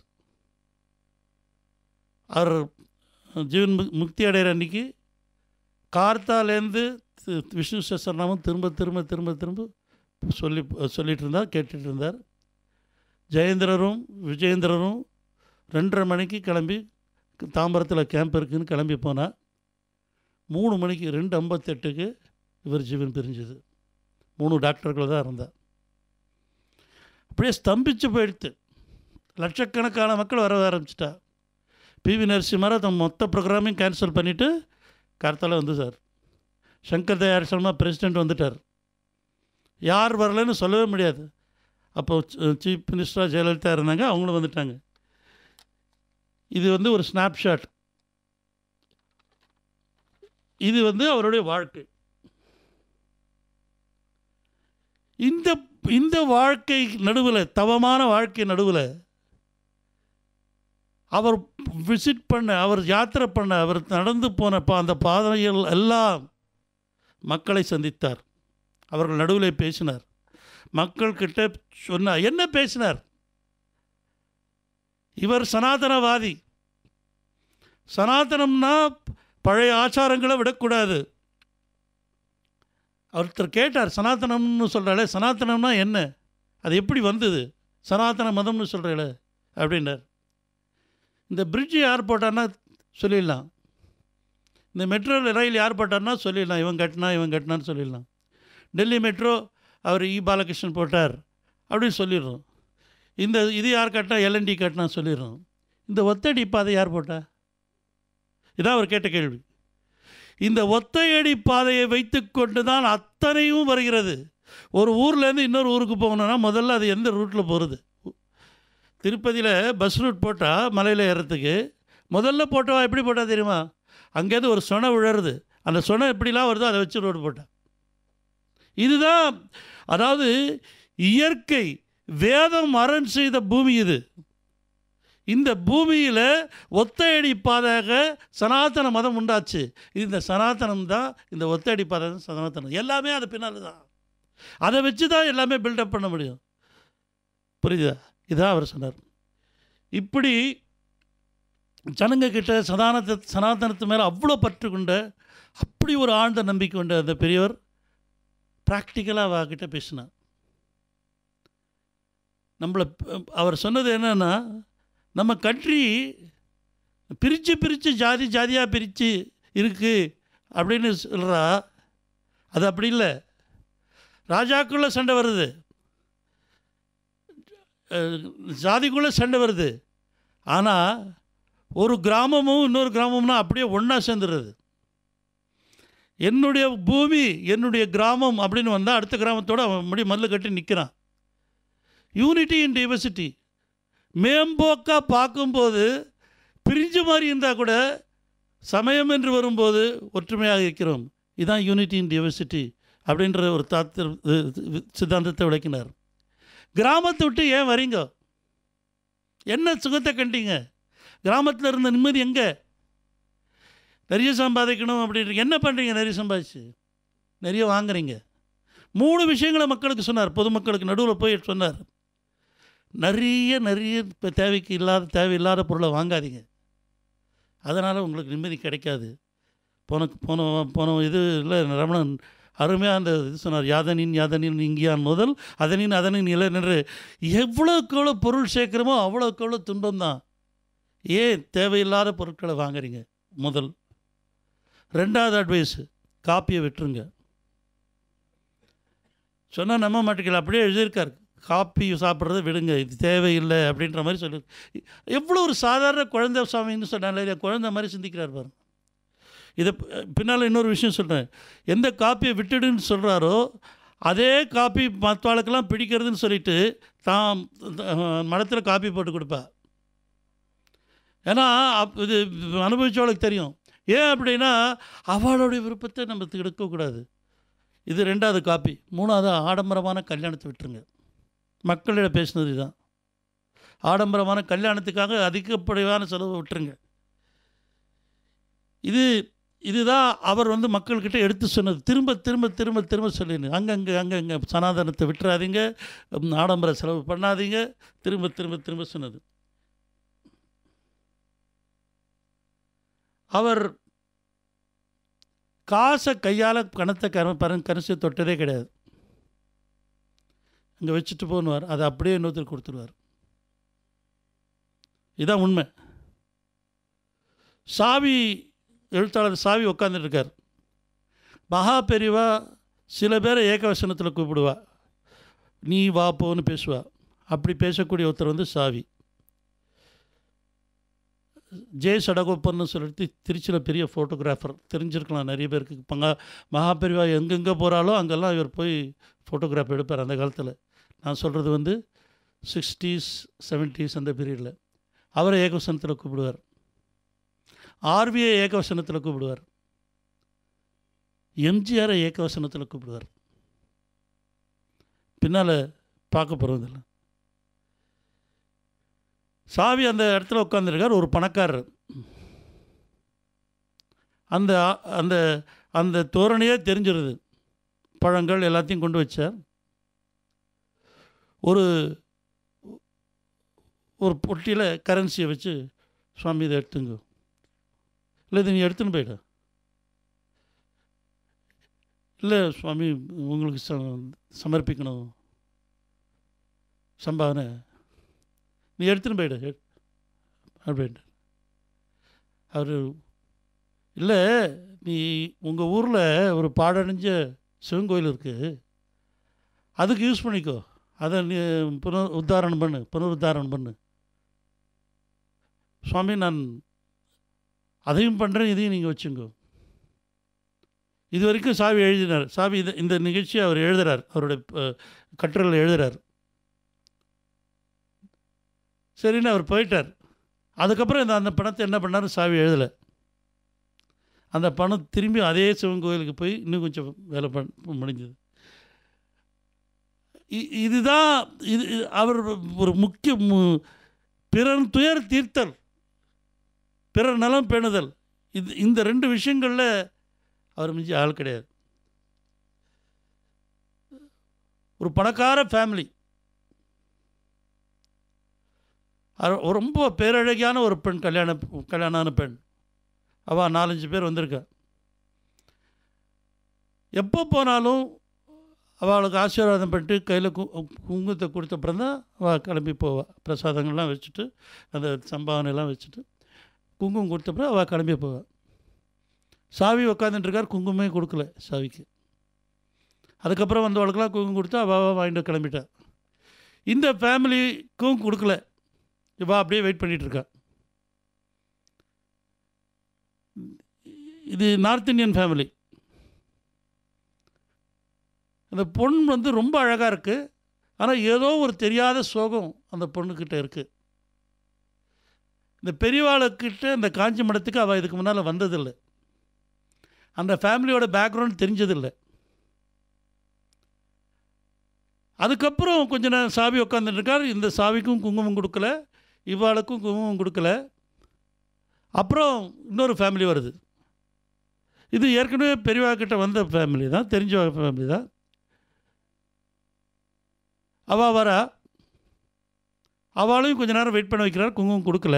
அவர் ஜீவன் முக்- முக்தி அடைகிற அன்னைக்கு கார்த்தாலேருந்து தி- விஷ்ணு சஸ்திரநாமம் திரும்ப திரும்ப திரும்ப திரும்ப சொல்லி சொல்லிட்டு இருந்தார் கேட்டுட்டு இருந்தார் ஜெயேந்திரரும் விஜயேந்திரரும் ரெண்டரை மணிக்கு கிளம்பி தாம்பரத்தில் கேம்ப் இருக்குன்னு கிளம்பி போனால் மூணு மணிக்கு ரெண்டு ஐம்பத்தெட்டுக்கு இவர் ஜீவன் பிரிஞ்சுது மூணு டாக்டர்கள் தான் இருந்தார் அப்படியே ஸ்தம்பிச்சு போயிடுத்து லட்சக்கணக்கான மக்கள் வர ஆரம்பிச்சிட்டா பிவி நரசிம்மரை தன் மொத்த ப்ரோக்ராமையும் கேன்சல் பண்ணிவிட்டு கார்த்தால வந்து சார் சங்கர் தயார் சர்மா பிரசிடெண்ட் வந்துட்டார் யார் வரலன்னு சொல்லவே முடியாது அப்போ சீஃப் மினிஸ்டராக ஜெயலலிதா இருந்தாங்க அவங்களும் வந்துட்டாங்க இது வந்து ஒரு ஸ்னாப்ஷாட் இது வந்து அவருடைய வாழ்க்கை இந்த இந்த வாழ்க்கை நடுவில் தவமான வாழ்க்கை நடுவில் அவர் விசிட் பண்ண அவர் யாத்திரை பண்ண அவர் நடந்து போன பா- அந்த பாதைகள் எல்லாம் மக்களை சந்தித்தார் அவர்கள் நடுவில் பேசினார் மக்கள்கிட்ட சொன்னார் என்ன பேசினார் இவர் சனாதனவாதி சனாதனம்னா பழைய ஆச்சாரங்களை விடக்கூடாது ஒருத்தர் கேட்டார் சனாதனம்னு சொல்கிறாளே சனாதனம்னா என்ன அது எப்படி வந்தது சனாதன மதம்னு சொல்கிறீங்களே அப்படின்னார் இந்த பிரிட்ஜ் யார் போட்டான்னா சொல்லிடலாம் இந்த மெட்ரோ ரயில் யார் போட்டார்னா சொல்லிடலாம் இவன் கட்டினா இவன் கட்டினான்னு சொல்லிடலாம் டெல்லி மெட்ரோ அவர் இ பாலகிருஷ்ணன் போட்டார் அப்படின்னு சொல்லிடுறோம் இந்த இது யார் கட்டினா எல்என்டி கட்டினா சொல்லிடுறோம் இந்த ஒத்தடி பாதை யார் போட்டா இதான் அவர் கேட்ட கேள்வி இந்த ஒத்தையடி பாதையை வைத்துக்கொண்டு தான் அத்தனையும் வருகிறது ஒரு ஊர்லேருந்து இன்னொரு ஊருக்கு போகணுன்னா முதல்ல அது எந்த ரூட்டில் போகிறது திருப்பதியில் பஸ் ரூட் போட்டால் மலையில் ஏறத்துக்கு முதல்ல போட்டவா எப்படி போட்டா தெரியுமா அங்கேருந்து ஒரு சொனை விழருது அந்த சொனை எப்படிலாம் வருதோ அதை வச்சு ரோடு போட்டா இதுதான் அதாவது இயற்கை வேதம் அரண் செய்த பூமி இது இந்த பூமியில் ஒத்தையடி பாதையாக சனாதன மதம் உண்டாச்சு இந்த சனாதனம் தான் இந்த ஒத்தையடி பாதை தான் சனாதனம் எல்லாமே அது பின்னால் தான் அதை வச்சு தான் எல்லாமே பில்டப் பண்ண முடியும் புரியுதா இதான் அவர் சொன்னார் இப்படி ஜனங்க கிட்ட சதானத்தை சனாதனத்து மேலே அவ்வளோ பற்று கொண்ட அப்படி ஒரு ஆழ்ந்த நம்பிக்கை கொண்ட அந்த பெரியவர் ப்ராக்டிக்கலாக அவகிட்ட பேசினார் நம்மளை அவர் சொன்னது என்னன்னா நம்ம கண்ட்ரி பிரித்து பிரித்து ஜாதி ஜாதியாக பிரித்து இருக்குது அப்படின்னு சொல்கிறா அது அப்படி இல்லை ராஜாக்குள்ளே சண்டை வருது அஹ், ஜாதிக்குள்ளே சண்டை வருது ஆனால் ஒரு கிராமமும் இன்னொரு கிராமம்னா அப்படியே ஒன்றா சேர்ந்துடுறது என்னுடைய பூமி என்னுடைய கிராமம் அப்படின்னு வந்தால் அடுத்த கிராமத்தோடு அவன் முடி மல்லு கட்டி நிற்கிறான் யூனிட்டி இன் டைவர்சிட்டி மேம்போக்காக பார்க்கும்போது பிரிஞ்ச மாதிரி இருந்தால் கூட சமயம் என்று வரும்போது ஒற்றுமையாக இருக்கிறோம் இதுதான் யூனிட்டி இன் டைவர்சிட்டி அப்படின்ற ஒரு தாத்து சித்தாந்தத்தை விளக்கினார் கிராமத்தை விட்டு ஏன் வரீங்க என்ன சுகத்தை கண்டீங்க கிராமத்தில் இருந்த நிம்மதி எங்கே நிறைய சம்பாதிக்கணும் அப்படின்ற என்ன பண்ணுறீங்க நிறைய சம்பாதிச்சு நிறைய வாங்குறீங்க மூணு விஷயங்களை மக்களுக்கு சொன்னார் பொதுமக்களுக்கு நடுவில் போய் சொன்னார் நிறைய நிறைய இப்போ தேவைக்கு இல்லாத தேவையில்லாத பொருளை வாங்காதீங்க அதனால் உங்களுக்கு நிம்மதி கிடைக்காது போன போன போன இது இல்லை ரமணன் அருமையாக அந்த இது சொன்னார் யாதனின் யாதனின் இங்கியான் முதல் அதனின் அதனின் இலை நின்று எவ்வளோக்கு எவ்வளோ பொருள் சேர்க்குறோமோ அவ்வளோக்கு எவ்வளோ துன்பம் தான் ஏன் தேவையில்லாத பொருட்களை வாங்குறீங்க முதல் ரெண்டாவது அட்வைஸு காப்பியை விட்டுருங்க சொன்னால் நம்ப மாட்டேங்கல அப்படியே எழுதியிருக்கார் காப்பி சாப்பிட்றத விடுங்க இது தேவையில்லை அப்படின்ற மாதிரி சொல்லி எவ்வளோ ஒரு சாதாரண குழந்தை சாமின்னு சொன்னால இல்லையா குழந்தை மாதிரி சிந்திக்கிறார் பாருங்க இதை பின்னால் இன்னொரு விஷயம் சொல்கிறேன் எந்த காப்பியை விட்டுடுன்னு சொல்கிறாரோ அதே காப்பி மற்றவாளுக்கெல்லாம் பிடிக்கிறதுன்னு சொல்லிட்டு தான் மடத்தில் காப்பி போட்டு கொடுப்பா ஏன்னா அப் இது அனுபவிச்சவளுக்கு தெரியும் ஏன் அப்படின்னா அவளுடைய விருப்பத்தை நம்ம எடுக்கக்கூடாது இது ரெண்டாவது காப்பி மூணாவது ஆடம்பரமான கல்யாணத்தை விட்டுருங்க மக்களிடம் பேசினது இதுதான் ஆடம்பரமான கல்யாணத்துக்காக அதிகப்படியான செலவு விட்டுருங்க இது இதுதான் அவர் வந்து மக்கள்கிட்ட எடுத்து சொன்னது திரும்ப திரும்ப திரும்ப திரும்ப சொல்லிடு அங்கங்கே அங்கங்கே சனாதனத்தை விட்டுறாதீங்க உம், ஆடம்பர செலவு பண்ணாதீங்க திரும்ப திரும்ப திரும்ப சொன்னது அவர் காசை கையால் கணத்தை கர பரன் கரிசி தொட்டதே கிடையாது இங்கே வச்சுட்டு போனுவார் அதை அப்படியே இன்னொருத்தர் கொடுத்துருவார் இதான் உண்மை சாவி எழுத்தாளர் சாவி உட்காந்துட்டு இருக்கார் மகா பெரிவா சில பேரை ஏகவசனத்தில் கூப்பிடுவா நீ வா போன்னு பேசுவா அப்படி பேசக்கூடிய ஒருத்தர் வந்து சாவி ஜே சடகோப்பன்னு சொல்லிட்டு திருச்சியில் பெரிய ஃபோட்டோகிராஃபர் தெரிஞ்சிருக்கலாம் நிறைய பேருக்கு பங்கா மகாபெரிவா எங்கெங்கே போகிறாலோ அங்கெல்லாம் இவர் போய் ஃபோட்டோகிராஃப் எடுப்பார் அந்த காலத்தில் நான் சொல்கிறது வந்து சிக்ஸ்டீஸ் செவன்ட்டீஸ் அந்த பீரியடில் அவரை ஏகவசனத்தில் கூப்பிடுவார் ஆர்விஐ ஏகவசனத்தில் கூப்பிடுவார் எம்ஜிஆரை ஏகவசனத்தில் கூப்பிடுவார் பின்னால் பார்க்க போகிறோம் இதில் சாவி அந்த இடத்துல உட்காந்துருக்கார் ஒரு பணக்காரர் அந்த அந்த அந்த தோரணையே தெரிஞ்சிருது பழங்கள் எல்லாத்தையும் கொண்டு வச்சார் ஒரு ஒரு பொட்டியில் கரன்சியை வச்சு சுவாமி இதை எடுத்துங்க இல்லை இதை நீ எடுத்துன்னு போயிடு இல்லை சுவாமி உங்களுக்கு ச சமர்ப்பிக்கணும் சம்பாவனை நீ எடுத்துன்னு போயிடு எடு. அப்படின்ட்டு அவர் இல்லை நீ உங்கள் ஊரில் ஒரு பாடடைஞ்ச சிவன் கோயில் இருக்குது அதுக்கு யூஸ் பண்ணிக்கோ அதை நீ புனர் உத்தாரணம் பண்ணு புனருத்தாரணம் பண்ணு சுவாமி நான் அதையும் பண்ணுறேன் இதையும் நீங்கள் வச்சுங்கோ இது வரைக்கும் சாவி எழுதினார் சாவி இது இந்த நிகழ்ச்சியை அவர் எழுதுறார் அவருடைய அஹ், கட்டுரையில் எழுதுறார் சரின்னு அவர் போயிட்டார் அதுக்கப்புறம் இந்த அந்த பணத்தை என்ன பண்ணார் சாவி எழுதலை அந்த பணம் திரும்பி அதே சிவன் கோயிலுக்கு போய் இன்னும் கொஞ்சம் வேலை பண் முடிஞ்சது இ- இதுதான் இது இது அவர் ஒரு முக்கிய மு- பிறர் துயர் தீர்த்தல் பிறர் நலம் பேணுதல் இது இந்த ரெண்டு விஷயங்களில் அவர் மிஞ்சி ஆள் கிடையாது ஒரு பணக்கார ஃபேமிலி அவ- ஒரு ரொம்ப பேரழகியான ஒரு பெண் கல்யாண கல்யாணான பெண் அவள் நாலஞ்சு பேர் வந்திருக்கா எப்போ போனாலும் அவளுக்கு ஆசீர்வாதம் பண்ணிட்டு கையில் கு குங்குமத்தை கொடுத்த அப்புறம் தான் அவள் கிளம்பி போவாள் பிரசாதங்கள்லாம் வச்சுட்டு அந்த சம்பாவனைலாம் வச்சுட்டு குங்குமம் கொடுத்த அப்புறம் அவள் கிளம்பி போவாள் சாவி உக்காந்துட்டு இருக்கார் குங்குமமே கொடுக்கல சாவிக்கு அதுக்கப்புறம் வந்தவளுக்கெல்லாம் குங்குமம் கொடுத்தா அவள் வாங்கிட்டு கிளம்பிட்டா இந்த ஃபேமிலிக்கும் கொடுக்கல இவா அப்படியே வெயிட் பண்ணிட்டு இருக்கா இது நார்த் இந்தியன் ஃபேமிலி அந்த பொண் வந்து ரொம்ப அழகாக இருக்குது ஆனால் ஏதோ ஒரு தெரியாத சோகம் அந்த பொண்ணுக்கிட்ட இருக்குது இந்த பெரியவாளுக்கிட்ட இந்த காஞ்சி மடத்துக்கு அவள் இதுக்கு முன்னால் வந்ததில்லை அந்த ஃபேமிலியோட பேக்ரவுண்ட் தெரிஞ்சதில்லை அதுக்கப்புறம் கொஞ்ச நேரம் சாவி உட்காந்துட்டு இருக்கார் இந்த சாவிக்கும் குங்குமம் கொடுக்கல இவாளுக்கும் குங்குமம் கொடுக்கல அப்புறம் இன்னொரு ஃபேமிலி வருது இது ஏற்கனவே பெரியவா கிட்ட வந்த ஃபேமிலி தான் தெரிஞ்ச ஃபேமிலி தான் அவள் வரா அவளையும் கொஞ்ச நேரம் வெயிட் பண்ண வைக்கிறார் குங்குமம் கொடுக்கல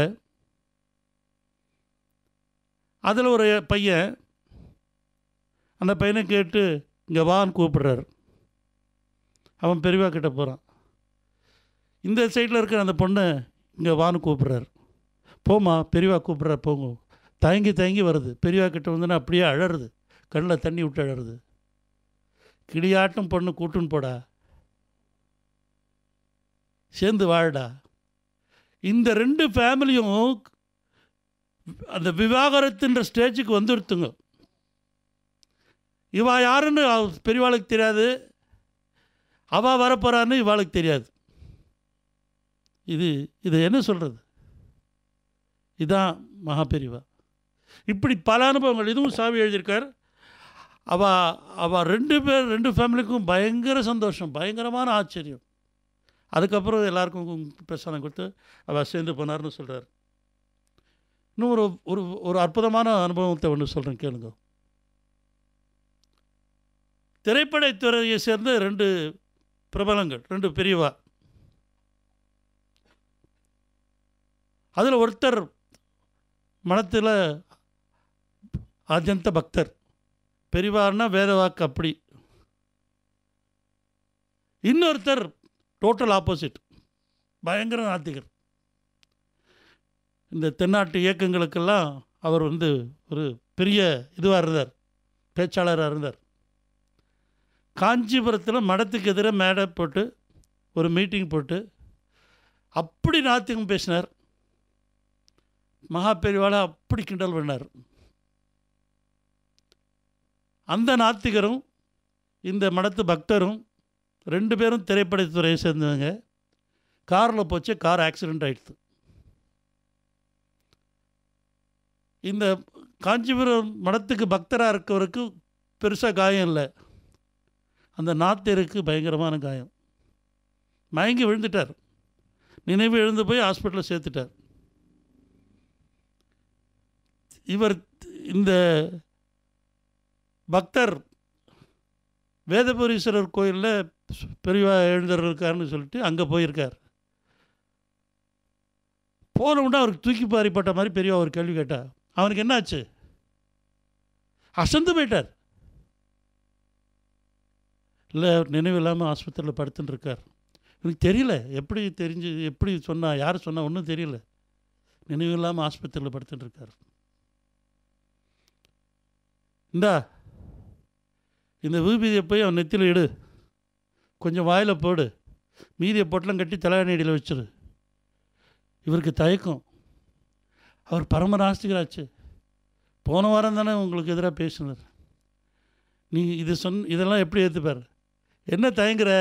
அதில் ஒரு பையன் அந்த பையனை கேட்டு இங்கே வான்னு கூப்பிடுறாரு அவன் பெரியவா கிட்ட போகிறான் இந்த சைடில் இருக்கிற அந்த பொண்ணு இங்கே வான்னு கூப்பிடுறாரு போம்மா பெரியவா கூப்பிட்ற போங்க தயங்கி தயங்கி வருது பெரியவா கிட்ட வந்துன்னா அப்படியே அழறுது கண்ணில் தண்ணி விட்டு அழறுது கிளியாட்டம் பொண்ணு கூட்டுன்னு போடா சேர்ந்து வாழடா இந்த ரெண்டு ஃபேமிலியும் அந்த விவாகரத்துன்ற ஸ்டேஜுக்கு வந்துடுத்துங்க இவா யாருன்னு அவ- பெரியவாளுக்கு தெரியாது அவள் வரப்போறான்னு இவாளுக்கு தெரியாது இது இது என்ன சொல்கிறது இதான் மகா பெரியவா இப்படி பல அனுபவங்கள் இதுவும் சாவி எழுதியிருக்கார் அவ அவ ரெண்டு பேர் ரெண்டு ஃபேமிலிக்கும் பயங்கர சந்தோஷம் பயங்கரமான ஆச்சரியம் அதுக்கப்புறம் எல்லாருக்கும் பிரசாதம் கொடுத்து அவள் சேர்ந்து போனார்னு சொல்கிறார் இன்னும் ஒரு ஒரு ஒரு அற்புதமான அனுபவத்தை ஒன்று சொல்கிறேன் கேளுங்க திரைப்படத்துறையை சேர்ந்த ரெண்டு பிரபலங்கள் ரெண்டு பெரியவா அதில் ஒருத்தர் மனத்தில் அஜந்த பக்தர் பெரியவார்னா வேதவாக்கு அப்படி இன்னொருத்தர் டோட்டல் ஆப்போசிட் பயங்கர நாத்திகர் இந்த தென்னாட்டு இயக்கங்களுக்கெல்லாம் அவர் வந்து ஒரு பெரிய இதுவாக இருந்தார் பேச்சாளராக இருந்தார் காஞ்சிபுரத்தில் மடத்துக்கு எதிராக மேடை போட்டு ஒரு மீட்டிங் போட்டு அப்படி நாத்திகம் பேசினார் மகா பெரியவாளை அப்படி கிண்டல் பண்ணார் அந்த நாத்திகரும் இந்த மடத்து பக்தரும் ரெண்டு பேரும் திரைப்படத்துறையை சேர்ந்தவங்க காரில் போச்சு கார் ஆக்சிடெண்ட் ஆயிடுது இந்த காஞ்சிபுரம் மடத்துக்கு பக்தராக இருக்கவருக்கு பெருசாக காயம் இல்லை அந்த நாத்தியருக்கு பயங்கரமான காயம் மயங்கி விழுந்துட்டார் நினைவு எழுந்து போய் ஹாஸ்பிட்டலில் சேர்த்துட்டார் இவர் இந்த பக்தர் வேதபுரீஸ்வரர் கோயிலில் பெரியவா எழுந்தருக்காருன்னு சொல்லிட்டு அங்கே போயிருக்கார் போன உடனே அவருக்கு தூக்கி பாரிப்பட்ட மாதிரி பெரியவா ஒரு கேள்வி கேட்டா அவனுக்கு என்னாச்சு அசந்து போயிட்டார் இல்லை நினைவு இல்லாமல் ஆஸ்பத்திரியில் படுத்துன்னு இருக்கார் எனக்கு தெரியல எப்படி தெரிஞ்சு எப்படி சொன்னா யார் சொன்னா ஒன்றும் தெரியல நினைவு இல்லாமல் ஆஸ்பத்திரியில் படுத்துட்டு இருக்கார் இந்தா இந்த விபூதியை போய் அவன் நெத்தியில் இடு கொஞ்சம் வாயில் போடு மீதியை பொட்டலம் கட்டி தலையணையில் வச்சிரு இவருக்கு தயக்கம் அவர் பரம நாஸ்திகராச்சு போன வாரம் தானே உங்களுக்கு எதிராக பேசினார் நீ இது சொன் இதெல்லாம் எப்படி ஏற்றுப்பார் என்ன தயங்குற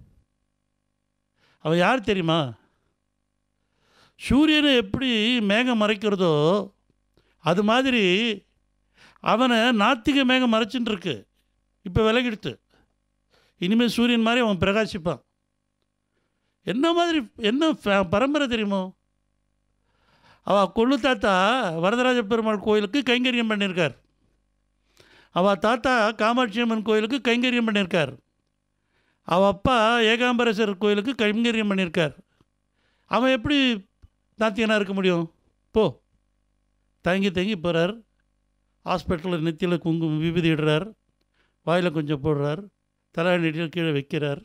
அவன் யார் தெரியுமா சூரியனை எப்படி மேகம் மறைக்கிறதோ அது மாதிரி அவனை நாத்திக மேகம் மறைச்சுட்டு இருக்கு இப்போ விலகிடுத்து இனிமேல் சூரியன் மாதிரி அவன் பிரகாசிப்பான் என்ன மாதிரி என்ன ஃப- பரம்பரை தெரியுமோ அவள் கொள்ளு தாத்தா வரதராஜ பெருமாள் கோயிலுக்கு கைங்கரியம் பண்ணியிருக்கார் அவள் தாத்தா காமாட்சி அம்மன் கோயிலுக்கு கைங்கரியம் பண்ணியிருக்கார் அவள் அப்பா ஏகாம்பரேஸ்வரர் கோயிலுக்கு கைங்கரியம் பண்ணியிருக்கார் அவன் எப்படி நாத்தியனாக இருக்க முடியும் போ தங்கி தங்கி போகிறார் ஹாஸ்பிட்டலில் நெத்தியில் குங்குமம் விபூதி இடுறார் வாயில் கொஞ்சம் போடுறார் தலையணியில் கீழே வைக்கிறார்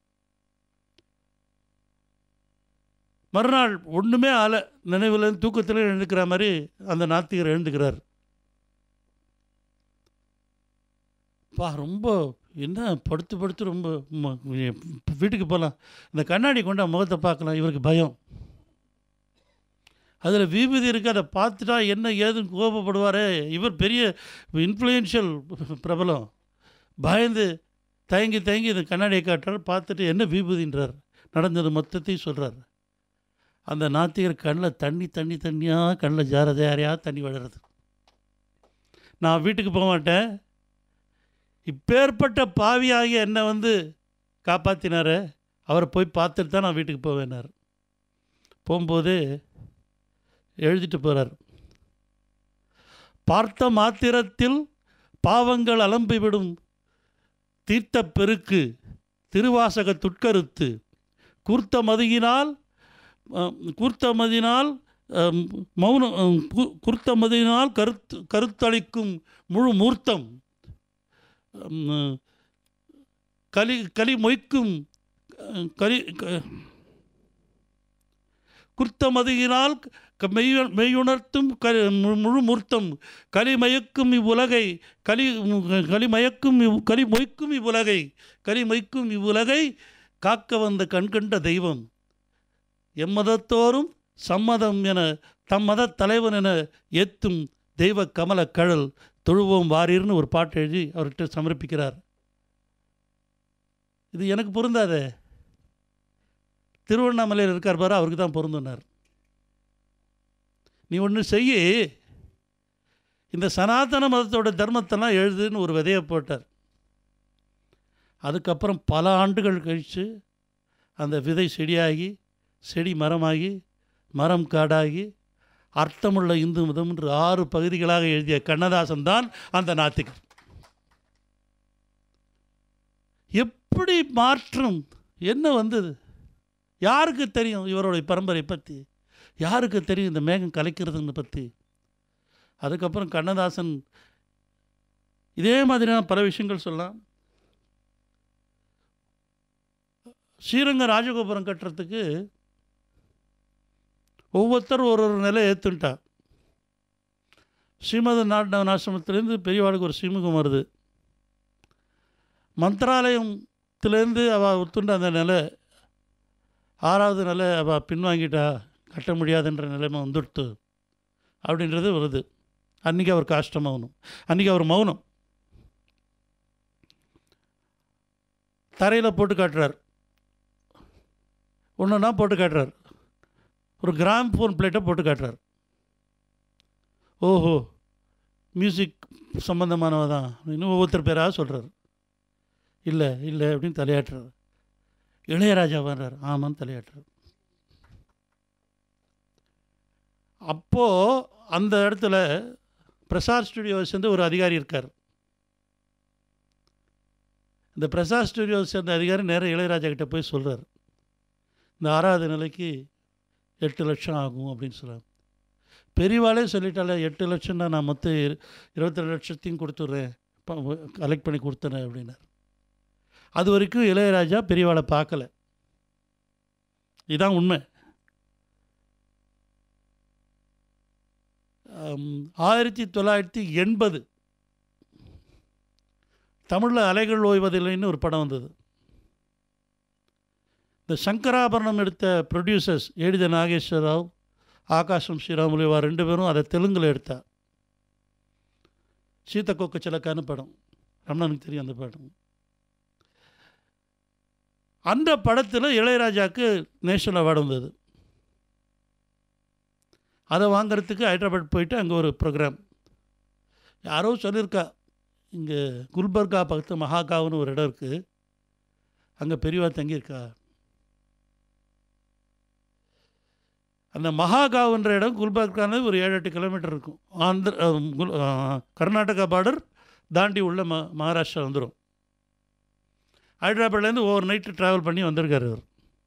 மறுநாள் ஒன்றுமே ஆல நினைவில் தூக்கத்தில் எழுந்துக்கிற மாதிரி அந்த நாத்திகர் எழுந்துக்கிறார் பா ரொம்ப என்ன படுத்து படுத்து ரொம்ப ம- வீட்டுக்கு போகலாம் இந்த கண்ணாடி கொண்டு அவன் முகத்தை பார்க்கலாம் இவருக்கு பயம் அதில் விபூதி இருக்கு அதை பார்த்துட்டா என்ன ஏதுன்னு கோபப்படுவாரே இவர் பெரிய இன்ஃப்ளூயன்ஷியல் பிரபலம் பயந்து தயங்கி தயங்கி இந்த கண்ணாடியை காட்டுறார் பார்த்துட்டு என்ன விபூதின்றார் நடந்தது மொத்தத்தையும் சொல்கிறார் அந்த நாத்திகர் கண்ணில் தண்ணி தண்ணி தண்ணியாக கண்ணில் ஜார ஜாரையாக தண்ணி வளருது நான் வீட்டுக்கு போக மாட்டேன் இப்பேற்பட்ட பாவியாகிய என்னை வந்து காப்பாற்றினாரு அவரை போய் பார்த்துட்டு தான் நான் வீட்டுக்கு போவேனார் போகும்போது எழுதிட்டு போகிறார் பார்த்த மாத்திரத்தில் பாவங்கள் அலம்பிவிடும் தீர்த்த பெருக்கு திருவாசக துட்கருத்து கூர்த்த மதியினால் அஹ், கூர்த்த மதியினால் அஹ், மௌன அஹ், கு- கூர்த்த மதியினால் கருத்து கருத்தளிக்கும் முழு மூர்த்தம் அஹ், கலி கலி மொய்க்கும் அஹ், கலி க- குர்த்தமதியினால் க- மெய்யு மெய்யுணர்த்தும் க மு- முழு மூர்த்தம் கலிமயக்கும் இவ்வுலகை கலி கலிமயக்கும் இவ் கலி மொய்க்கும் இவ்வுலகை கலிமொய்க்கும் இவ்வுலகை காக்க வந்த கண்கண்ட தெய்வம் எம்மதத்தோறும் சம்மதம் என தம் மதத் தலைவன் என ஏத்தும் தெய்வ கமல கழல் தொழுவோம் வாரீர்னு ஒரு பாட்டு எழுதி அவர்கிட்ட சமர்ப்பிக்கிறார் இது எனக்கு பொருந்தாதே திருவண்ணாமலையில் இருக்கார் பாரு அவருக்கு தான் பொருந்தினார் நீ ஒன்று செய்யி இந்த சனாதன மதத்தோட தர்மத்தெல்லாம் எழுதுன்னு ஒரு விதையை போட்டார் அதுக்கப்புறம் பல ஆண்டுகள் கழித்து அந்த விதை செடியாகி செடி மரமாகி மரம் காடாகி அர்த்தமுள்ள இந்து மதம் என்று ஆறு பகுதிகளாக எழுதிய கண்ணதாசன் தான் அந்த நாத்திகர் எப்படி மாற்றம் என்ன வந்தது யாருக்கு தெரியும் இவருடைய பரம்பரை பற்றி யாருக்கு தெரியும் இந்த மேகம் கலைக்கிறதுன்னு பற்றி அதுக்கப்புறம் கண்ணதாசன் இதே மாதிரியான பல விஷயங்கள் சொல்லலாம் ஸ்ரீரங்க ராஜகோபுரம் கட்டுறதுக்கு ஒவ்வொருத்தர் ஒரு ஒரு நிலை ஏற்றுன்ட்டா ஸ்ரீமத நாட்டவன் ஆசிரமத்திலேருந்து பெரியவாளுக்கு ஒரு ஸ்ரீமுகம் வருது மந்திராலயத்திலேருந்து அவள் ஒத்துண்ட அந்த நிலை ஆறாவது நிலை அவள் பின்வாங்கிட்டா கட்ட முடியாதுன்ற நிலைமை வந்துடுத்து அப்படின்றது வருது அன்றைக்கி அவர் காஷ்ட மௌனம் அன்றைக்கி அவர் மௌனம் தரையில் போட்டு காட்டுறார் ஒன்றுனா போட்டு காட்டுறார் ஒரு கிராம் ஃபோன் பிளேட்டை போட்டு காட்டுறார் ஓஹோ மியூசிக் சம்மந்தமானவ தான் இன்னும் ஒவ்வொருத்தர் பேராக சொல்கிறார் இல்லை இல்லை அப்படின்னு தலையாட்டுறார் இளையராஜா வர்றார் ஆமான்னு தலையாட்டுறார் அப்போது அந்த இடத்துல பிரசாத் ஸ்டுடியோவை சேர்ந்த ஒரு அதிகாரி இருக்கார் இந்த பிரசாத் ஸ்டுடியோவை சேர்ந்த அதிகாரி நேராக இளையராஜா கிட்ட போய் சொல்கிறார் இந்த ஆறாவது நிலைக்கு எட்டு லட்சம் ஆகும் அப்படின்னு சொல்கிறார் பெரியவாளே சொல்லிட்டாலே எட்டு லட்சம்னா நான் மொத்தம் இரு இருபத்தேழு லட்சத்தையும் கொடுத்துட்றேன் கலெக்ட் பண்ணி கொடுத்துறேன் அப்படின்னார் அது வரைக்கும் இளையராஜா பெரியவாளை பார்க்கல இதுதான் உண்மை ஆம், ஆயிரத்தி தொள்ளாயிரத்தி எண்பது தமிழில் அலைகள் ஓய்வதில்லைன்னு ஒரு படம் வந்தது இந்த சங்கராபரணம் எடுத்த ப்ரொடியூசர்ஸ் ஏடித நாகேஸ்வர ராவ் ஆகாஷம் ஸ்ரீராமுலு இவா ரெண்டு பேரும் அதை தெலுங்கில் எடுத்தா சீத்தக்கோக்க சிலக்கான்னு படம் ரமணனுக்கு தெரியும் அந்த படம் அந்த படத்தில் இளையராஜாவுக்கு நேஷனல் அவார்டு வந்தது அதை வாங்குறதுக்கு ஹைதராபாத் போயிட்டு அங்கே ஒரு ப்ரோக்ராம் யாரோ சொல்லியிருக்கா இங்கே குல்பர்கா பக்கத்து மகாகாவுன்னு ஒரு இடம் இருக்குது அங்கே பெரியவா தங்கியிருக்கா அந்த மகாகாவுன்ற இடம் குல்பர்கானது ஒரு ஏழு எட்டு கிலோமீட்டர் இருக்கும் ஆந்திர அஹ், குல்- அஹ், கர்நாடகா பார்டர் தாண்டி உள்ள ம மகாராஷ்டிரா வந்துடும் ஹைதராபாத்லேருந்து ஓவர் நைட்டு ட்ராவல் பண்ணி வந்திருக்காரு அவர்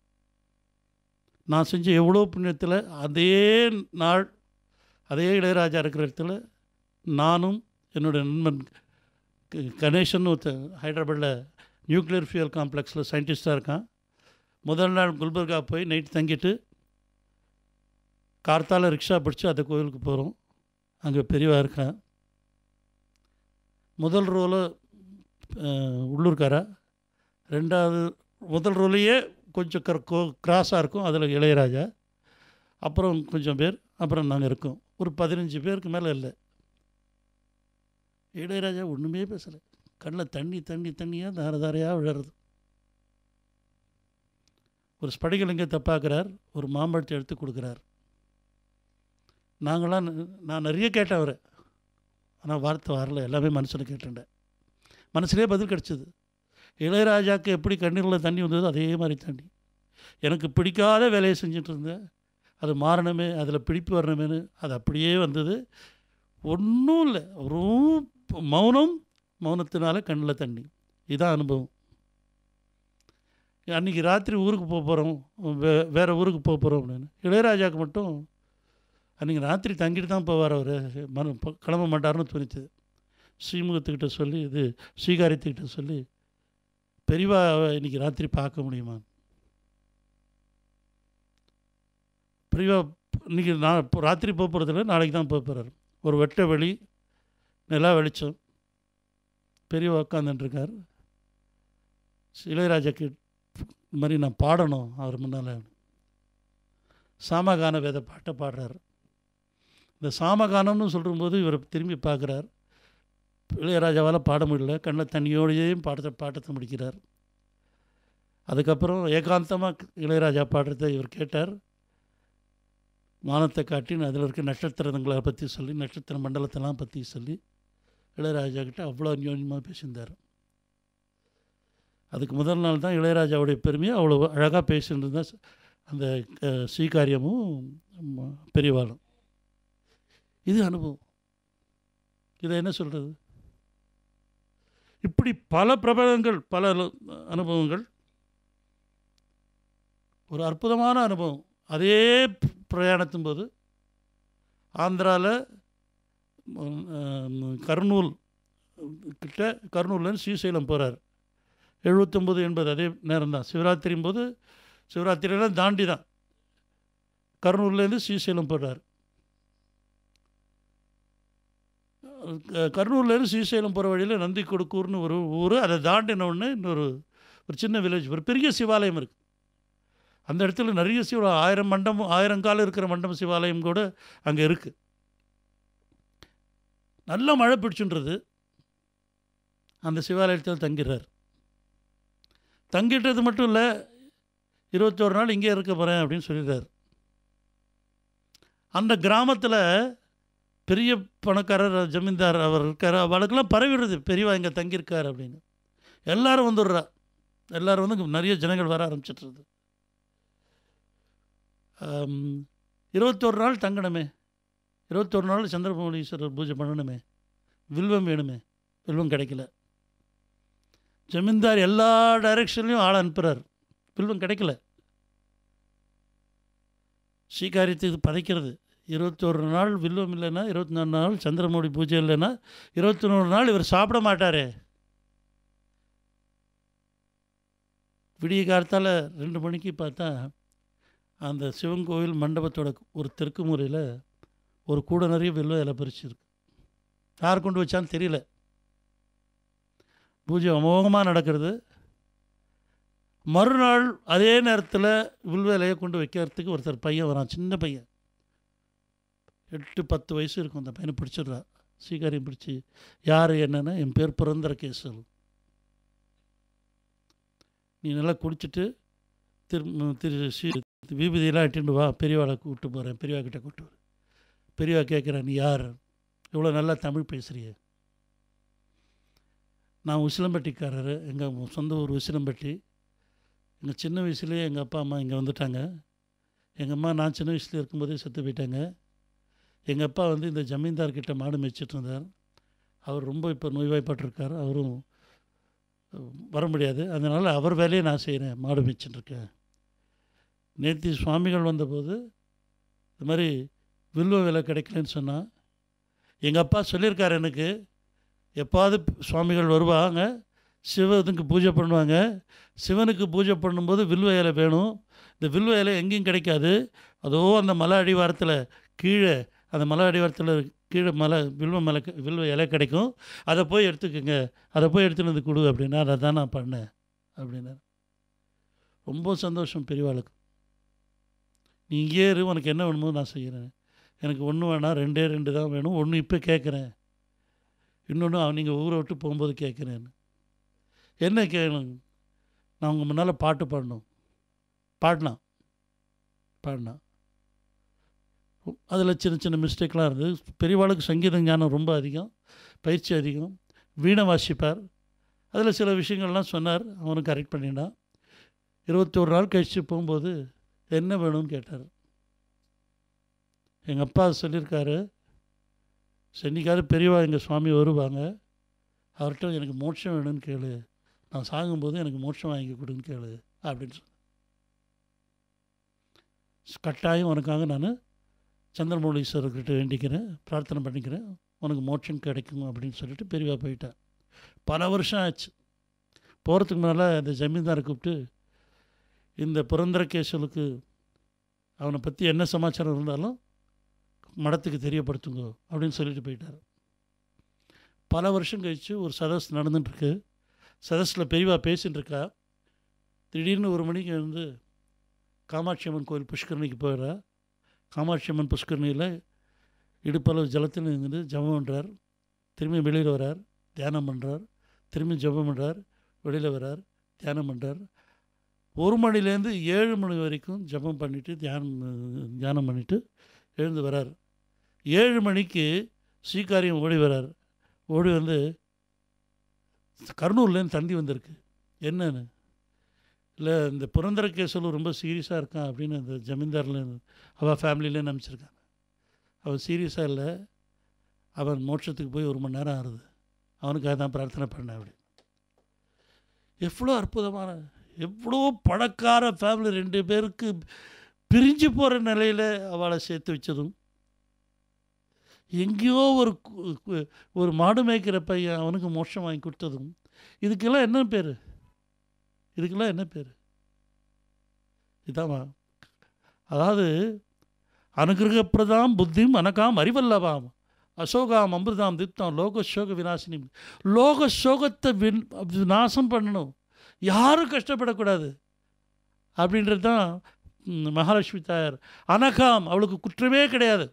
நான் செஞ்ச எவ்வளோ புண்ணியத்தில் அதே நாள் அதே இளையராஜா இருக்கிற இடத்துல நானும் என்னுடைய நண்பன் க- கணேசன் ஒருத்தன் ஹைதராபாத்தில் நியூக்ளியர் ஃபியூயல் காம்ப்ளெக்ஸில் சயின்டிஸ்டாக இருக்கான் முதல் நாள் குல்பர்கா போய் நைட் தங்கிட்டு கார்த்தால ரிக்ஷா பிடிச்சி அந்த கோயிலுக்கு போகிறோம் அங்கே பெரியவா இருக்கேன் முதல் ரோவில் உள்ளூர்காரா ரெண்டாவது முதல் ரோலையே கொஞ்சம் கர் கிராஸாக இருக்கும் அதில் இளையராஜா அப்புறம் கொஞ்சம் பேர் அப்புறம் நாங்கள் இருக்கோம் ஒரு பதினஞ்சு பேருக்கு மேலே இல்லை இளையராஜா ஒன்றுமே பேசலை கண்ணில் தண்ணி தண்ணி தண்ணியாக தார தாரையாக விழறது ஒரு ஸ்படிகலிங்கத்தை பார்க்குறார் ஒரு மாம்பழத்தை எடுத்து கொடுக்குறார் நாங்களாம் ந- நான் நிறைய கேட்டேன் அவரை ஆனால் வார்த்தை வரல எல்லாமே மனசில் கேட்டேன் மனசுலேயே பதில் கிடச்சிது இளையராஜாக்கு எப்படி கண்ணீரில் தண்ணி வந்ததோ அதே மாதிரி தண்ணி எனக்கு பிடிக்காத வேலையை செஞ்சுட்டு இருந்தேன் அது மாறணுமே அதில் பிடிப்பு வரணுமேனு அது அப்படியே வந்தது ஒன்றும் இல்லை வெறும் மௌனம் மௌனத்தினால கண்ணில் தண்ணி இதான் அனுபவம் அன்றைக்கி ராத்திரி ஊருக்கு போக போகிறோம் வே வேறு ஊருக்கு போக போகிறோம் அப்படின்னு இளையராஜாவுக்கு மட்டும் அன்றைக்கி ராத்திரி தங்கிட்டு தான் போவார் அவர் மன ப- கிளம்ப மாட்டார்னு தோணிச்சது ஸ்ரீமுகத்துக்கிட்ட சொல்லி இது ஸ்ரீகாரியத்துக்கிட்ட சொல்லி பெரியவா இன்னைக்கு ராத்திரி பார்க்க முடியுமா பெரியவா இன்னைக்கு நான் இப்போ ராத்திரி போக போகிறதில்ல நாளைக்கு தான் போக போகிறார் ஒரு வெட்ட வெளி நிலா வெளிச்சம் பெரியவா உட்காந்துட்டுருக்கார் இளையராஜாக்கு இந்த மாதிரி நான் பாடணும் அவர் முன்னால் சாமகான வேத பாட்டை பாடுறார் இந்த சாமகானம்னு சொல்லும்போது இவர் திரும்பி பார்க்குறார் இளையராஜாவால் பாட முடியல கண்ணில் தண்ணியோடையே பாடத்தை பாட்டத்தை முடிக்கிறார் அதுக்கப்புறம் ஏகாந்தமாக இளையராஜா பாடுறதை இவர் கேட்டார் வானத்தை காட்டி அதில் இருக்க நட்சத்திரங்களை பற்றி சொல்லி நட்சத்திர மண்டலத்தெல்லாம் பற்றி சொல்லி இளையராஜா கிட்ட அவ்வளோ அந்யோன்யமாக பேசியிருந்தார் அதுக்கு முதல் நாள் தான் இளையராஜாவுடைய பெருமையை அவ்வளோ அழகாக பேசிட்டு இருந்தா அந்த அஹ், ஸ்ரீகாரியமும் ம், பெரியவாளும் இது அனுபவம் இதை என்ன சொல்கிறது இப்படி பல பிரபலங்கள் பல அனு- அனுபவங்கள் ஒரு அற்புதமான அனுபவம் அதே ப- பிரயாணத்தின் போது ஆந்திராவில் கர்னூல் கிட்ட கர்னூல்லேருந்து ஸ்ரீசைலம் போகிறார் எழுபத்தொம்பது எண்பது அதே நேரம் தான் சிவராத்திரியும் போது சிவராத்திரியெல்லாம் தாண்டி தான் கர்னூல்லேருந்து ஸ்ரீசைலம் போகிறார் கர்னூர்லேருந்து ஸ்ரீசைலம் போகிற வழியில் நந்தி கொடுக்கூர்னு ஒரு ஊர் அதை தாண்டின உடனே இன்னொரு ஒரு சின்ன வில்லேஜ் ஒரு பெரிய சிவாலயம் இருக்குது அந்த இடத்துல நிறைய சிவ ஆயிரம் மண்டபம் ஆயிரம் காலம் இருக்கிற மண்டபம் சிவாலயம் கூட அங்கே இருக்குது நல்ல மழை பிடிச்சுன்றது அந்த சிவாலயத்தில் தங்கிடுறார் தங்கிட்டது மட்டும் இல்லை இருபத்தோரு நாள் இங்கே இருக்க போகிறேன் அப்படின்னு சொல்லிடுறார் அந்த கிராமத்தில் பெரிய பணக்காரர் ஜமீன்தார் அவர் இருக்கார் அவளுக்கெல்லாம் பரவிடுறது பெரியவா இங்கே தங்கியிருக்கார் அப்படின்னு எல்லாரும் வந்துடுறா எல்லாரும் வந்து இங்க நிறைய ஜனங்கள் வர ஆரம்பிச்சிட்றது இருபத்தோரு நாள் தங்கணுமே இருபத்தோரு நாள் சந்திரபுவனீஸ்வரர் பூஜை பண்ணணுமே வில்வம் வேணுமே வில்வம் கிடைக்கல ஜமீன்தார் எல்லா டைரெக்ஷன்லையும் ஆள் அனுப்புகிறார் வில்வம் கிடைக்கல ஸ்ரீகாரியத்துக்கு பதைக்கிறது இருபத்தோரு நாள் வில்வம் இல்லைன்னா இருபத்தி நாலு நாள் சந்திரமௌழி பூஜை இல்லைன்னா இருபத்தி நூறு நாள் இவர் சாப்பிட மாட்டாரே விடிய காலத்தால் ரெண்டு மணிக்கு பார்த்தா அந்த சிவன் கோவில் மண்டபத்தோட ஒரு தெற்கு முறையில் ஒரு கூட நிறைய வெள்ளை இலை பறிச்சிருக்கு யார் கொண்டு வச்சான்னு தெரியல பூஜை அமோகமாக நடக்கிறது மறுநாள் அதே நேரத்தில் வில்வ இலையை கொண்டு வைக்கிறதுக்கு ஒருத்தர் பையன் வரான் சின்ன பையன் எட்டு பத்து வயசு இருக்கும் அந்த பையனை பிடிச்சிடுறா சீக்காரியம் பிடிச்சி யார் என்னன்னா என் பேர் புரந்தர கேசவ் நீ நல்லா குடிச்சிட்டு திரு திரு ஸ்ரீ விபூதியெல்லாம் இட்டுண்டு வா பெரியவாளை கூப்பிட்டு போகிறேன் பெரியவா கிட்ட கூப்பிட்டு வரேன் பெரியவா கேட்குறேன் நீ யார் இவ்வளோ நல்லா தமிழ் பேசுறிய நான் உசிலம்பட்டிக்காரர் எங்கள் சொந்த ஊர் உசிலம்பட்டி எங்கள் சின்ன வயசுலேயே எங்கள் அப்பா அம்மா இங்கே வந்துட்டாங்க எங்கள் அம்மா நான் சின்ன வயசுல இருக்கும்போதே செத்து போயிட்டாங்க எங்கள் அப்பா வந்து இந்த ஜமீன்தார்கிட்ட மாடு மேய்ச்சிட்டு இருந்தார் அவர் ரொம்ப இப்போ நோய்வாய்ப்பட்டிருக்கார் அவரும் அஹ், வர முடியாது அதனால் அவர் வேலையை நான் செய்கிறேன் மாடு மேய்ச்சிட்டு இருக்கேன் நேற்று சுவாமிகள் வந்தபோது இது மாதிரி வில்வ விலை கிடைக்கலன்னு சொன்னால் எங்கள் அப்பா சொல்லியிருக்கார் எனக்கு எப்பாவது சுவாமிகள் வருவாங்க சிவனுக்கு பூஜை பண்ணுவாங்க சிவனுக்கு பூஜை பண்ணும்போது வில்வ இலை வேணும் இந்த வில்வ இலை எங்கேயும் கிடைக்காது அதோ அந்த மலை அடிவாரத்தில் கீழே அந்த மலை அடிவாரத்தில் கீழே மலை வில்வ மலை வில்வ இலை கிடைக்கும் அதை போய் எடுத்துக்கோங்க அதை போய் எடுத்துன்னு வந்து கொடு அப்படின்னா அதை தான் நான் பண்ணேன் அப்படின்னாரு ரொம்ப சந்தோஷம் பெரியவாளுக்கு நீ இங்கே இரு உனக்கு என்ன வேணுமோ நான் செய்கிறேன் எனக்கு ஒன்று வேணாம் ரெண்டே ரெண்டு தான் வேணும் ஒன்று இப்போ கேட்குறேன் இன்னொன்று அவன் நீங்கள் ஊரை விட்டு போகும்போது கேட்குறேன்னு என்ன கேட்கணும் நான் உங்கள் முன்னால் பாட்டு பாடணும் பாடினான் பாடினான் அதில் சின்ன சின்ன மிஸ்டேக்லாம் இருந்தது பெரியவாளுக்கு சங்கீத ஞானம் ரொம்ப அதிகம் பயிற்சி அதிகம் வீணை வாசிப்பார் அதில் சில விஷயங்கள்லாம் சொன்னார் அவனும் கரெக்ட் பண்ணிட்டான் இருபத்தோரு நாள் கழித்து போகும்போது என்ன வேணும்னு கேட்டார் எங்கள் அப்பா சொல்லியிருக்காரு சென்னிக்காவது பெரியவா எங்கள் சுவாமி வருவாங்க அவர்கிட்ட எனக்கு மோட்சம் வேணும்னு கேளு நான் சாகும்போது எனக்கு மோட்சம் வாங்கி கொடுன்னு கேளு அப்படின்னு சொன்னேன் கட்டாயம் உனக்காக நான் சந்திரமௌலீஸ்வரர்கிட்ட வேண்டிக்கிறேன் பிரார்த்தனை பண்ணிக்கிறேன் உனக்கு மோட்சம் கிடைக்கும் அப்படின்னு சொல்லிட்டு பெரியவா போயிட்டேன் பல வருஷம் ஆச்சு போகிறதுக்கு முன்னால் இந்த ஜமீன்தாரை கூப்பிட்டு இந்த புரந்தரகேசலுக்கு அவனை பற்றி என்ன சமாச்சாரம் இருந்தாலும் மடத்துக்கு தெரியப்படுத்துங்க அப்படின்னு சொல்லிட்டு போயிட்டார் பல வருஷம் கழித்து ஒரு சதஸ் நடந்துட்டுருக்கு சதஸில் பெரியவா பேசின்னு இருக்கா திடீர்னு ஒரு மணிக்கு வந்து காமாட்சி அம்மன் கோயில் புஷ்கரணிக்கு போயிடுறா காமாட்சி அம்மன் புஷ்கரணியில் இடுப்பளவு ஜலத்தில் இருந்து ஜபம் பண்ணுறார் திரும்பி வெளியில் வரார் தியானம் பண்ணுறார் திரும்பி ஜபம் பண்ணுறார் வெளியில் வரார் தியானம் பண்ணுறார் ஒரு மணிலேருந்து ஏழு மணி வரைக்கும் ஜபம் பண்ணிவிட்டு தியானம் தியானம் பண்ணிவிட்டு எழுந்து வரார் ஏழு மணிக்கு ஸ்ரீகாரியம் ஓடி வரார் ஓடி வந்து கர்னூர்லேருந்து தந்தி வந்திருக்கு என்னன்னு இல்லை இந்த புரந்தர கேசல் ரொம்ப சீரியஸாக இருக்கான் அப்படின்னு அந்த ஜமீன்தாரில் அவள் ஃபேமிலியிலே நம்பிச்சிருக்காங்க அவன் சீரியஸாக இல்லை அவன் மோட்சத்துக்கு போய் ஒரு மணி நேரம் ஆகுது அவனுக்காக தான் பிரார்த்தனை பண்ணேன் அப்படி எவ்வளோ அற்புதமான எவ்வளோ பணக்கார ஃபேமிலி ரெண்டு பேருக்கு பிரிஞ்சு போகிற நிலையில் அவளை சேர்த்து வச்சதும் எங்கேயோ ஒரு கு- கு- ஒரு மாடு மேய்க்கிற பையன் அவனுக்கு மோட்சம் வாங்கி கொடுத்ததும் இதுக்கெல்லாம் என்ன பேர் இதுக்கெல்லாம் என்ன பேர் இதாம்மா அதாவது அனுகிரகப்பிரதாம் புத்திம் அனகாம் அறிவல்லவாம் அசோகாம் அமிர்தாம் திப்தாம் லோக சோக விநாசினி லோக சோகத்தை வின் நாசம் பண்ணணும் யாரும் கஷ்டப்படக்கூடாது அப்படின்றது தான் ம், மகாலட்சுமி தாயார் அனகாம் அவளுக்கு குற்றமே கிடையாது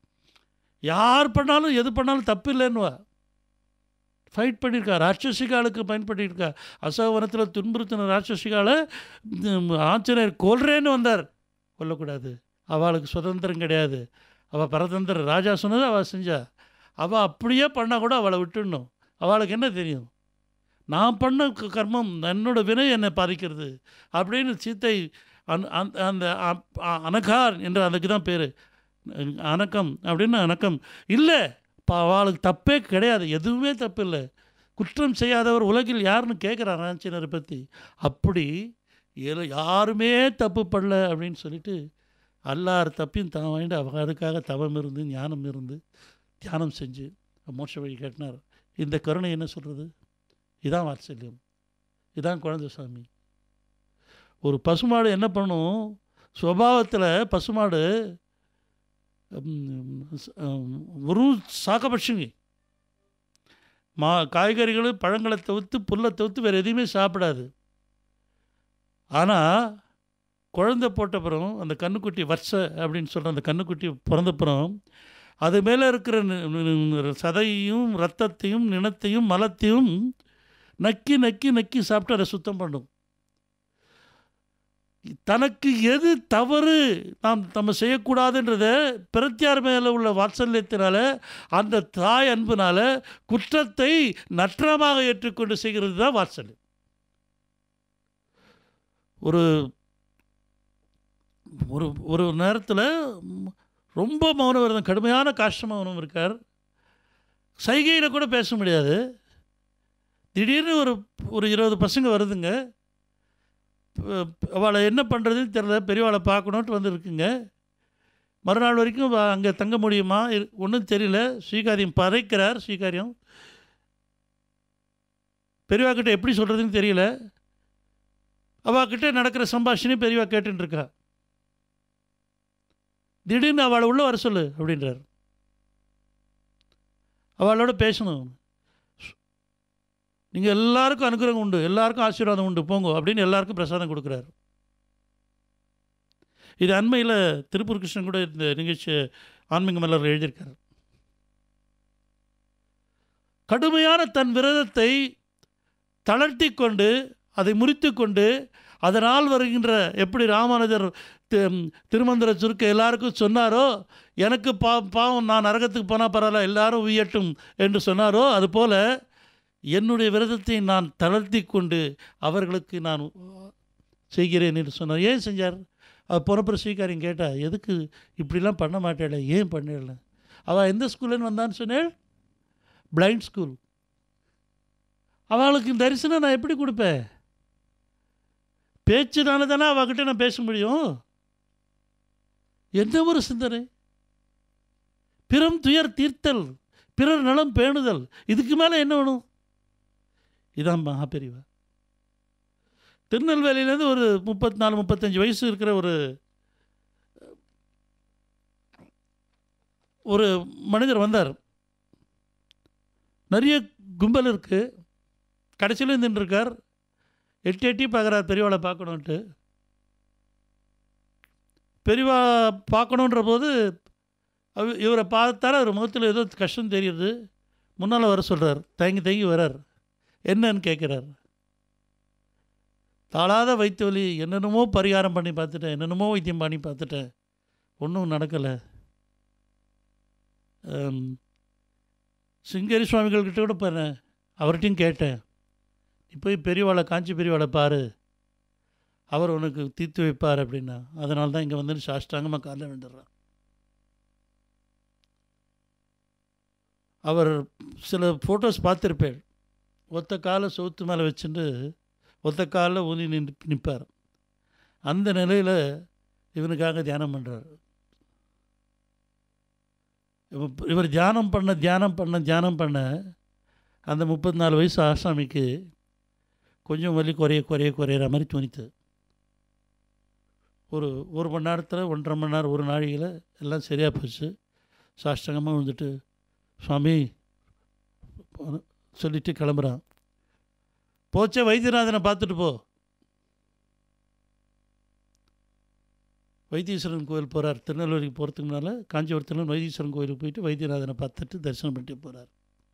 யார் பண்ணாலும் எது பண்ணாலும் தப்பு இல்லைன்னுவா ஃபைட் பண்ணியிருக்கா ராட்சசிகாலுக்கு பயன்படுத்தியிருக்கா அசோகவனத்தில் துன்புறுத்தின ராட்சசிகாலை ம், ஆஞ்சநேயர் கொல்றேன்னு வந்தார் கொல்லக்கூடாது அவளுக்கு சுதந்திரம் கிடையாது அவள் பரதந்திர ராஜா சொன்னதை அவள் செஞ்சா அவள் அப்படியே பண்ணால் கூட அவளை விட்டுடணும் அவளுக்கு என்ன தெரியும் நான் பண்ண க- கர்மம் என்னோட வினை என்னை பாதிக்கிறது அப்படின்னு சீத்தை அந் அந்த அந்த அ- அ- அனகார் என்ற அதுக்கு தான் பேர் அணக்கம் அப்படின்னு அணக்கம் இல்லை அவளுக்கு தப்பே கிடையாது எதுவுமே தப்பு இல்லை குற்றம் செய்யாதவர் உலகில் யாருன்னு கேட்குறான் ராஞ்சினரை பற்றி அப்படி எல- யாருமே தப்பு பண்ணல அப்படின்னு சொல்லிட்டு எல்லார் தப்பையும் தான் வாங்கிட்டு அவங்க அதுக்காக தவம் இருந்து ஞானம் இருந்து தியானம் செஞ்சு மோட்ச வழி கேட்டினார் இந்த கருணை என்ன சொல்கிறது இதான் வாத்சல்யம் இதான் குழந்தை சாமி ஒரு பசுமாடு என்ன பண்ணும் சுபாவத்தில் பசுமாடு ம், ஸ்- ம், ஒரு சாக்கபட்சிங்க மா காய்கறிகள் பழங்களை தவிர்த்து புல்லை தவிர்த்து வேறு எதையுமே சாப்பிடாது ஆனால் குழந்தை போட்டப்புறம் அந்த கண்ணுக்குட்டி வர்ஷ அப்படின்னு சொல்கிற அந்த கண்ணுக்குட்டி பிறந்தப்புறம் அது மேலே இருக்கிற நி- நி- நி- சதையையும் ரத்தத்தையும் நிணத்தையும் மலத்தையும் நக்கி நக்கி நக்கி சாப்பிட்டு அதை சுத்தம் பண்ணும் தனக்கு எது தவறு நாம் நம்ம செய்யக்கூடாதுன்றத பிரத்தியார் மேலே உள்ள வாத்சல்யத்தினால அந்த தாய் அன்புனால குற்றத்தை நற்றமாக ஏற்றுக்கொண்டு செய்கிறது தான் வாத்சல்யம் ஒரு ஒரு ஒரு நேரத்தில் ரொம்ப மௌன விரதம் கடுமையான காஷ்ட மௌனம் இருக்கார் சைகையில் கூட பேச முடியாது திடீர்னு ஒரு ஒரு இருபது பசங்க வருதுங்க ப- அவளை என்ன பண்ணுறதுன்னு தெரில பெரியவாளை பார்க்கணுன்ட்டு வந்துருக்குங்க மறுநாள் வரைக்கும் அங்கே தங்க முடியுமா ஒன்றும் தெரியல ஸ்ரீகாரியம் பறைக்கிறார் ஸ்ரீகாரியம் பெரியவா கிட்ட எப்படி சொல்கிறதுன்னு தெரியல அவகிட்ட நடக்கிற சம்பாஷணையும் பெரியவா கேட்டுன்னு இருக்கா திடீர்னு அவளை உள்ள வர சொல்லு அப்படின்றார் அவளோட பேசணும் நீங்கள் எல்லாருக்கும் அனுகிரகம் உண்டு எல்லாருக்கும் ஆசீர்வாதம் உண்டு போங்க அப்படின்னு எல்லாருக்கும் பிரசாதம் கொடுக்குறாரு இது அண்மையில் திருப்பூர் கிருஷ்ணன் கூட இந்த நிகழ்ச்சி ஆன்மீக மலர் எழுதியிருக்கார் கடுமையான தன் விரதத்தை தளர்த்தி கொண்டு அதை முறித்து கொண்டு அதனால் வருகின்ற எப்படி ராமானுஜர் தி- திருமந்திர சுருக்க எல்லாருக்கும் சொன்னாரோ எனக்கு பா பாவம் நான் நரகத்துக்கு போனால் பரவாயில்ல எல்லாரும் உயட்டும் என்று சொன்னாரோ அதுபோல் என்னுடைய விரதத்தை நான் தளர்த்தி கொண்டு அவர்களுக்கு நான் செய்கிறேன் என்று சொன்னார் ஏன் செஞ்சார் அது புறப்புற ஸ்ரீகாரியம் கேட்டா எதுக்கு இப்படிலாம் பண்ண மாட்டேல ஏன் பண்ணல அவள் எந்த ஸ்கூல்லேருந்து வந்தான்னு சொன்னேன் பிளைண்ட் ஸ்கூல் அவளுக்கு தரிசனம் நான் எப்படி கொடுப்பேன் பேச்சுனால தானே அவகிட்ட நான் பேச முடியும் எந்த ஒரு சிந்தனை பிறம் துயர் தீர்த்தல் பிறர் நலம் பேணுதல் இதுக்கு மேலே என்ன வேணும் இதான் மகாபெரிவா திருநெல்வேலியிலேருந்து ஒரு முப்பத்தி நாலு முப்பத்தஞ்சு வயசு இருக்கிற ஒரு ஒரு மனிதர் வந்தார் நிறைய கும்பல் இருக்குது கடைசியில் நின்றுருக்கார் எட்டி எட்டி பார்க்குறார் பெரியவாளை பார்க்கணுன்ட்டு பெரியவா பார்க்கணுன்ற போது அவ- இவரை பார்த்தார அவர் முகத்தில் ஏதோ கஷ்டம் தெரியுது முன்னால் வர சொல்கிறார் தயங்கி தயங்கி வரார் என்னன்னு கேட்குறார் தாளாத வயிற்று வலி என்னென்னமோ பரிகாரம் பண்ணி பார்த்துட்டேன் என்னென்னமோ வைத்தியம் பண்ணி பார்த்துட்டேன் ஒன்றும் நடக்கலை சிங்கேரி சுவாமிகள்கிட்ட கூட போனேன் அவர்கிட்டையும் கேட்டேன் நீ போய் பெரியவாளை காஞ்சி பெரியவாளை பாரு அவர் உனக்கு தீர்த்து வைப்பார் அப்படின்னா அதனால தான் இங்கே வந்து சாஷ்டாங்கமாக காலில் விண்டுறான் அவர் சில ஃபோட்டோஸ் பார்த்துருப்பேன் ஒத்த காலை சவுத்து மேலே வச்சுட்டு ஒத்த காலில் ஊனி நின்று நிற்பார் அந்த நிலையில் இவனுக்காக தியானம் பண்ணுறார் இவர் தியானம் பண்ண தியானம் பண்ண தியானம் பண்ண அந்த முப்பத்தி நாலு வயசு ஆசாமிக்கு கொஞ்சம் வலி குறைய குறைய குறையிற மாதிரி தோணித்து ஒரு ஒரு மணி நேரத்தில் ஒன்றரை மணி நேரம் ஒரு நாழிகையில் எல்லாம் சரியாக போச்சு சாஷ்டங்கமாக வந்துட்டு சுவாமி சொல்லிட்டு கிளம்புறான் போச்சே வைத்தியநாதனை பார்த்துட்டு போ வைத்தீஸ்வரன் கோயில் போகிறார் திருநெல்வேலிக்கு போகிறதுக்கு முன்னால் காஞ்சிபுரத்தில் வைத்தீஸ்வரன் கோயிலுக்கு போயிட்டு வைத்தியநாதனை பார்த்துட்டு தரிசனம் பண்ணிட்டு போகிறார்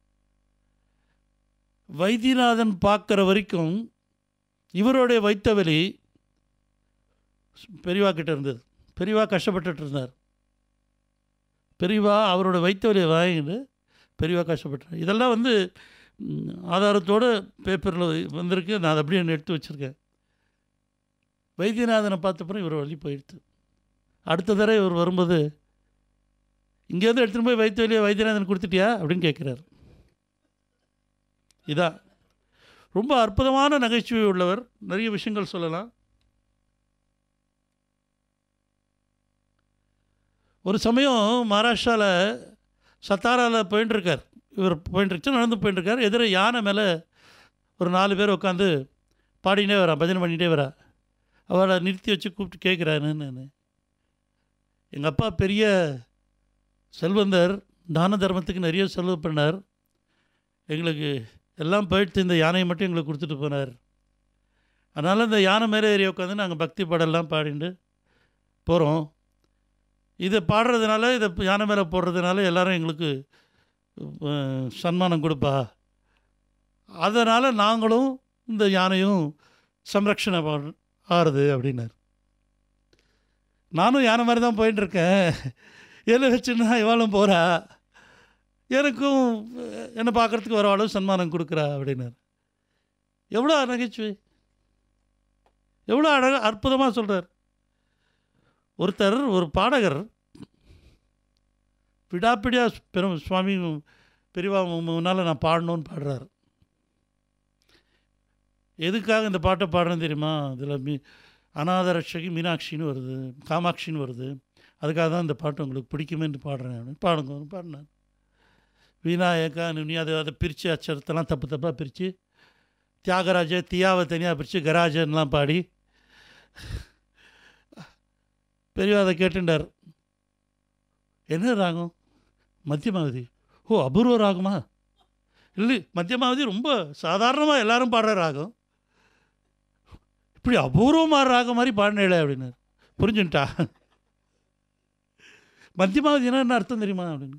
வைத்தியநாதன் பார்க்குற வரைக்கும் இவருடைய வைத்த வலி பெரியவா கிட்ட இருந்தது பெரியவா கஷ்டப்பட்டுட்டு இருந்தார் பெரியவா அவரோட வைத்த வலியை வாங்கிட்டு பெரியவா கஷ்டப்பட்டார் இதெல்லாம் வந்து ம், ஆதாரத்தோட பேப்பரில் வந்திருக்கு நான் அதை அப்படியே எடுத்து வச்சுருக்கேன் வைத்தியநாதனை பார்த்தப்பறம் இவர் வழி போயிடுது அடுத்த தடவை இவர் வரும்போது இங்கேருந்து எடுத்துகிட்டு போய் வைத்த வழியை வைத்தியநாதன் கொடுத்துட்டியா அப்படின்னு கேட்குறாரு இதான் ரொம்ப அற்புதமான நகைச்சுவை உள்ளவர் நிறைய விஷயங்கள் சொல்லலாம் ஒரு சமயம் மகாராஷ்டிராவில் சத்தாராவில் போயின்னு இருக்கார் இவர் போயின்னு இருந்துச்சு நடந்து போயின்னு இருக்கார் எதிர யானை மேலே ஒரு நாலு பேர் உட்காந்து பாடினே வரா பஜனை பண்ணிகிட்டே வரா அவளை நிறுத்தி வச்சு கூப்பிட்டு கேட்குறாருன்னு எங்கள் அப்பா பெரிய செல்வந்தர் தான தர்மத்துக்கு நிறைய செலவு பண்ணார் எங்களுக்கு எல்லாம் போயிட்டு இந்த யானையை மட்டும் எங்களுக்கு கொடுத்துட்டு போனார் அதனால் இந்த யானை மேலே ஏறி உட்காந்து நாங்கள் பக்தி பாடலாம் பாடிட்டு போகிறோம் இதை பாடுறதுனால இதை யானை மேலே போடுறதுனால எல்லாரும் எங்களுக்கு அஹ், சன்மானம் கொடுப்பா அதனால் நாங்களும் இந்த யானையும் சம்ரக்ஷணை பண்- ஆறுது அப்படின்னார் நானும் யானை மாதிரி தான் போயின்னு இருக்கேன் என்னை வச்சுன்னா இவாளும் போகிறா எனக்கும் அஹ், என்னை பார்க்குறதுக்கு வரவாளும் சன்மானம் கொடுக்குறா அப்படின்னார் எவ்வளோ நகைச்சுவை எவ்வளோ அழக அற்புதமாக சொல்கிறார் ஒருத்தர் ஒரு பாடகர் விடாப்பிடியா பெரும் சுவாமி பெரியவா முன்னால் நான் பாடணும்னு பாடுறார் எதுக்காக இந்த பாட்டை பாடுறேன்னு தெரியுமா இதில் மீ அநாத ரட்சகி மீனாட்சின்னு வருது காமாட்சின்னு வருது அதுக்காக தான் இந்த பாட்டு உங்களுக்கு பிடிக்குமேன்னு பாடுறேன் அப்படின்னு பாடுங்க பாடினார் விநாயகா நுனி அதை அதை பிரித்து அச்சரத்தெல்லாம் தப்பு தப்பாக பிரித்து தியாகராஜ தியாவை தனியாக பிரித்து கராஜன்லாம் பாடி பெரியவா அதை கேட்டுண்டார் என்ன ராகம் மத்தியமாவதி ஓ அபூர்வ ராகமா இல்லை மத்தியமாவதி ரொம்ப சாதாரணமாக எல்லாரும் பாடுற ராகம் இப்படி அபூர்வமாக ராகம் மாதிரி பாடினேளே அப்படின்னாரு புரிஞ்சுட்டா மத்தியமாவதினா என்ன அர்த்தம் தெரியுமா அப்படின்னு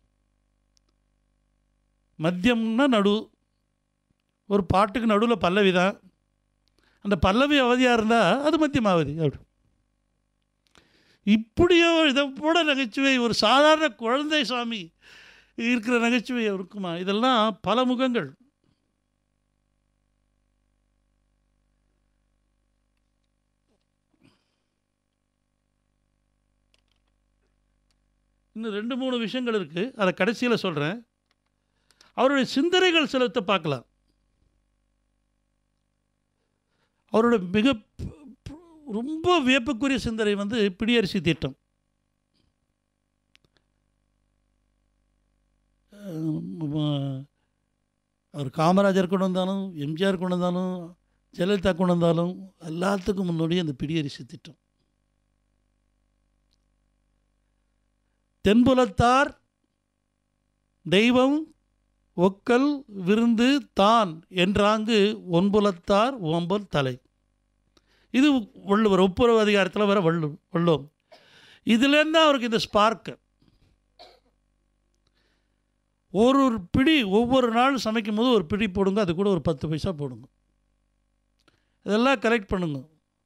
மத்தியம்னா நடு ஒரு பாட்டுக்கு நடுவில் பல்லவி தான் அந்த பல்லவி அவதியாக இருந்தால் அது மத்தியமாவதி அப்படி இப்படியோ இதை போட நகைச்சுவை ஒரு சாதாரண குழந்தை சாமி இருக்கிற நகைச்சுவை இருக்குமா இதெல்லாம் பல முகங்கள் இன்னும் ரெண்டு மூணு விஷயங்கள் இருக்குது அதை கடைசியில் சொல்கிறேன் அவருடைய சிந்தனைகள் சிலத்தை பார்க்கலாம் அவரோட மிக ப- ப- ரொம்ப வியப்புக்குரிய சிந்தனை வந்து பிடியரிசி திட்டம் அஹ் அவர் காமராஜர் கொண்டு வந்தாலும் எம்ஜிஆர் கொண்டு வந்தாலும் ஜெயலலிதா கொண்டு வந்தாலும் எல்லாத்துக்கும் முன்னாடி அந்த பிடியரிசி திட்டம் தென்புலத்தார் தெய்வம் ஒக்கல் விருந்து தான் என்றாங்கு ஒன்புலத்தார் ஓம்பல் தலை இது வள்ளுவர் ஒப்புரவு அதிகாரத்தில் வர வள்ளு வள்ளுவம் இதுலேருந்து அவருக்கு இந்த ஸ்பார்க்கு ஒரு ஒரு பிடி ஒவ்வொரு நாள் சமைக்கும் போது ஒரு பிடி போடுங்க அது கூட ஒரு பத்து பைசா போடுங்க இதெல்லாம் கலெக்ட் பண்ணுங்க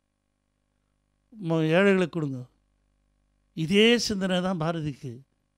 ம- ஏழைகளுக்கு கொடுங்க இதே சிந்தனை தான் பாரதிக்கு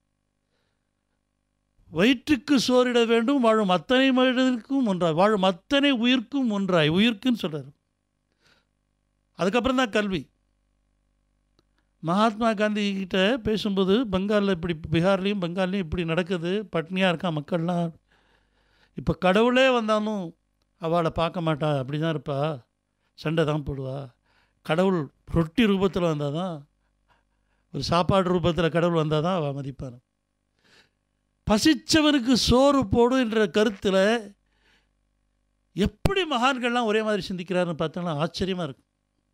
வயிற்றுக்கு சோறிட வேண்டும் வாழும் அத்தனை மனிதருக்கும் ஒன்றாய் வாழும் அத்தனை உயிர்க்கும் ஒன்றாய் உயிர்க்குன்னு சொல்கிறார் அதுக்கப்புறம் தான் கல்வி மகாத்மா காந்தி கிட்ட பேசும்போது பெங்காலில் இப்படி பீகார்லேயும் பெங்கால்லையும் இப்படி நடக்குது பட்னியாக இருக்கான் மக்கள்லாம் இப்போ கடவுளே வந்தாலும் அவளை பார்க்க மாட்டா அப்படி தான் இருப்பா சண்டை தான் போடுவா கடவுள் ரொட்டி ரூபத்தில் வந்தால் தான் ஒரு சாப்பாடு ரூபத்தில் கடவுள் வந்தால் தான் அவள் மதிப்பான் பசிச்சவனுக்கு சோறு போடு என்ற கருத்தில் எப்படி மகான்கள்லாம் ஒரே மாதிரி சிந்திக்கிறாருன்னு பார்த்தோன்னா ஆச்சரியமாக இருக்கு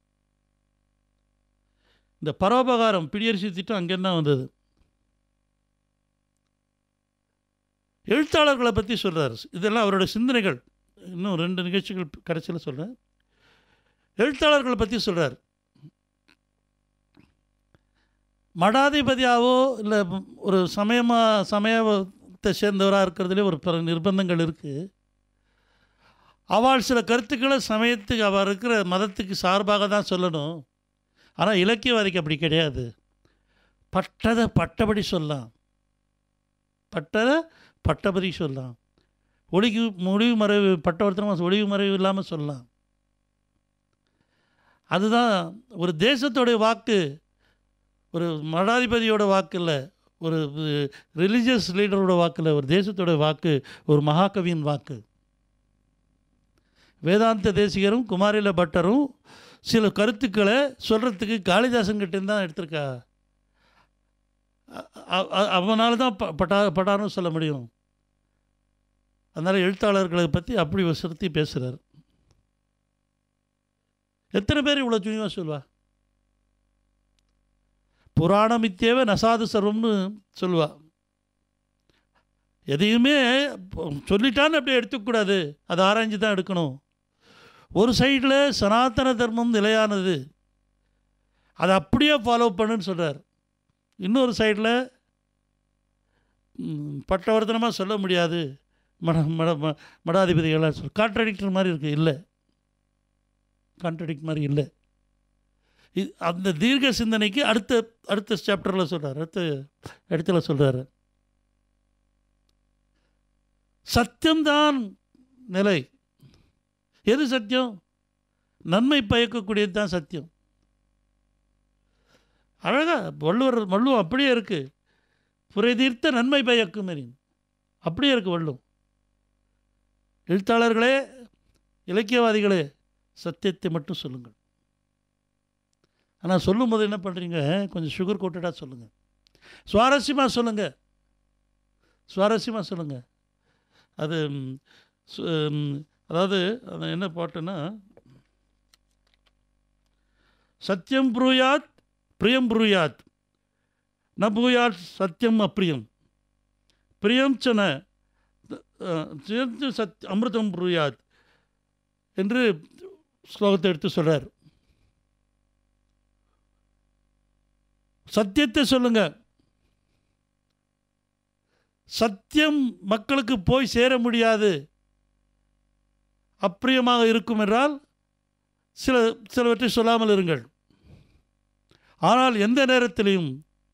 இந்த பரோபகாரம் பிடியரிசி திட்டம் அங்கேருந்து தான் வந்தது எழுத்தாளர்களை பற்றி சொல்கிறார் இதெல்லாம் அவரோட சிந்தனைகள் இன்னும் ரெண்டு நிகழ்ச்சிகள் கடைசியில் சொல்கிறேன் எழுத்தாளர்களை பற்றி சொல்கிறார் மடாதிபதியாவோ இல்லை ஒரு சமயமாக சமயத்தை சேர்ந்தவராக இருக்கிறதுலே ஒரு பல நிர்பந்தங்கள் இருக்குது அவள் சில கருத்துக்களை சமயத்துக்கு அவள் இருக்கிற மதத்துக்கு சார்பாக தான் சொல்லணும் ஆனால் இலக்கியவாதிக்கு அப்படி கிடையாது பட்டதை பட்டபடி சொல்லலாம் பட்டதை பட்டபடி சொல்லலாம் ஒளிவு முடிவு மறைவு பட்டவர்த்தனமாக ஒளிவு மறைவு இல்லாமல் சொல்லலாம் அதுதான் ஒரு தேசத்தோடைய வாக்கு ஒரு மடாதிபதியோட வாக்கு இல்லை ஒரு ரிலீஜியஸ் லீடரோட வாக்கு இல்லை ஒரு தேசத்தோட வாக்கு ஒரு மகாகவியின் வாக்கு வேதாந்த தேசிகரும் குமாரில பட்டரும் சில கருத்துக்களை சொல்கிறதுக்கு காளிதாசன் கிட்டேருந்து தான் எடுத்திருக்கா அவனால தான் ப பட்டா பட்டாரும் சொல்ல முடியும் அதனால் எழுத்தாளர்களை பற்றி அப்படி வசதி பேசுகிறார் எத்தனை பேர் இவ்வளோ துணிவாக சொல்வா புராணமித்தேவ நசாது சர்வம்னு சொல்லுவா எதையுமே சொல்லிட்டான்னு அப்படியே எடுத்துக்கூடாது அதை ஆராய்ஞ்சு தான் எடுக்கணும் ஒரு சைடில் சனாதன தர்மம் நிலையானது அதை அப்படியே ஃபாலோ பண்ணுன்னு சொல்கிறார் இன்னொரு சைடில் பட்டவர்த்தனமாக சொல்ல முடியாது மட மட ம- மடாதிபதிகளாக சொல் கான்ட்ரடிக்டர் மாதிரி இருக்குது இல்லை கான்ட்ரடிக்ட் மாதிரி இல்லை இது அந்த தீர்க்க சிந்தனைக்கு அடுத்த அடுத்த சாப்டரில் சொல்கிறார் அடுத்த இடத்துல சொல்கிறாரு சத்தியம்தான் நிலை எது சத்தியம் நன்மை பயக்கக்கூடியது தான் சத்தியம் அழகா வள்ளுவர் வள்ளுவம் அப்படியே இருக்குது புரைதீர்த்த நன்மை பயக்கும் எனின் அப்படியே இருக்குது வள்ளுவம் எழுத்தாளர்களே இலக்கியவாதிகளே சத்தியத்தை மட்டும் சொல்லுங்கள் ஆனால் சொல்லும்போது என்ன பண்ணுறீங்க கொஞ்சம் சுகர் கோட்டடாக சொல்லுங்கள் சுவாரஸ்யமாக சொல்லுங்கள் சுவாரஸ்யமாக சொல்லுங்கள் அது ம், சு- ம், அதாவது அது என்ன பாட்டுன்னா சத்தியம் ப்ரூயாத் பிரியம் ப்ரூயாத் ந பூயாத் சத்தியம் அப்பிரியம் பிரியம் சன சேர்ந்து சத் அமிர்தம் ப்ரூயாத் என்று ஸ்லோகத்தை எடுத்து சொல்கிறார் சத்தியத்தை சொல்லுங்க சத்தியம் மக்களுக்கு போய் சேர முடியாது அப்பிரியமாக இருக்கும் என்றால் சில சிலவற்றை சொல்லாமல் இருங்கள் ஆனால் எந்த நேரத்திலையும்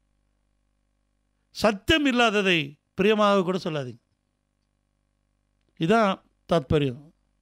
சத்தியம் இல்லாததை பிரியமாக கூட சொல்லாதீங்க இதான் தாத்பரியம்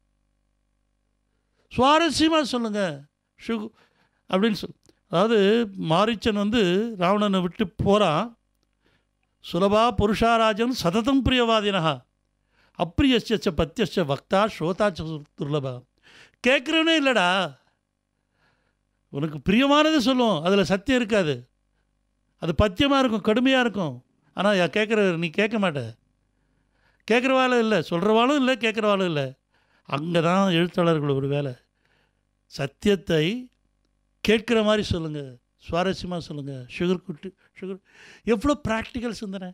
சுவாரஸ்யமாக சொல்லுங்க ஷு அப்படின்னு சொல் அதாவது மாரிச்சன் வந்து ராவணனை விட்டு போகிறான் சுலபா புருஷாராஜன் சததம் பிரியவாதினா அப்பிரியச்ச பத்தியச்ச வக்தா ஸ்ரோதாச்ச துர்லபா கேட்குறவனே இல்லைடா உனக்கு பிரியமானது சொல்லும் அதில் சத்தியம் இருக்காது அது பத்தியமாக இருக்கும் கடுமையாக இருக்கும் ஆனால் கேட்குற நீ கேட்க மாட்ட கேட்குறவாளும் இல்லை சொல்கிறவாளும் இல்லை கேட்குறவாளும் இல்லை அங்கே தான் எழுத்தாளர்கள் ஒரு வேலை சத்தியத்தை கேட்குற மாதிரி சொல்லுங்கள் சுவாரஸ்யமாக சொல்லுங்கள் சுகர் குட்டு சுகர் எவ்வளோ ப்ராக்டிக்கல் சிந்தனை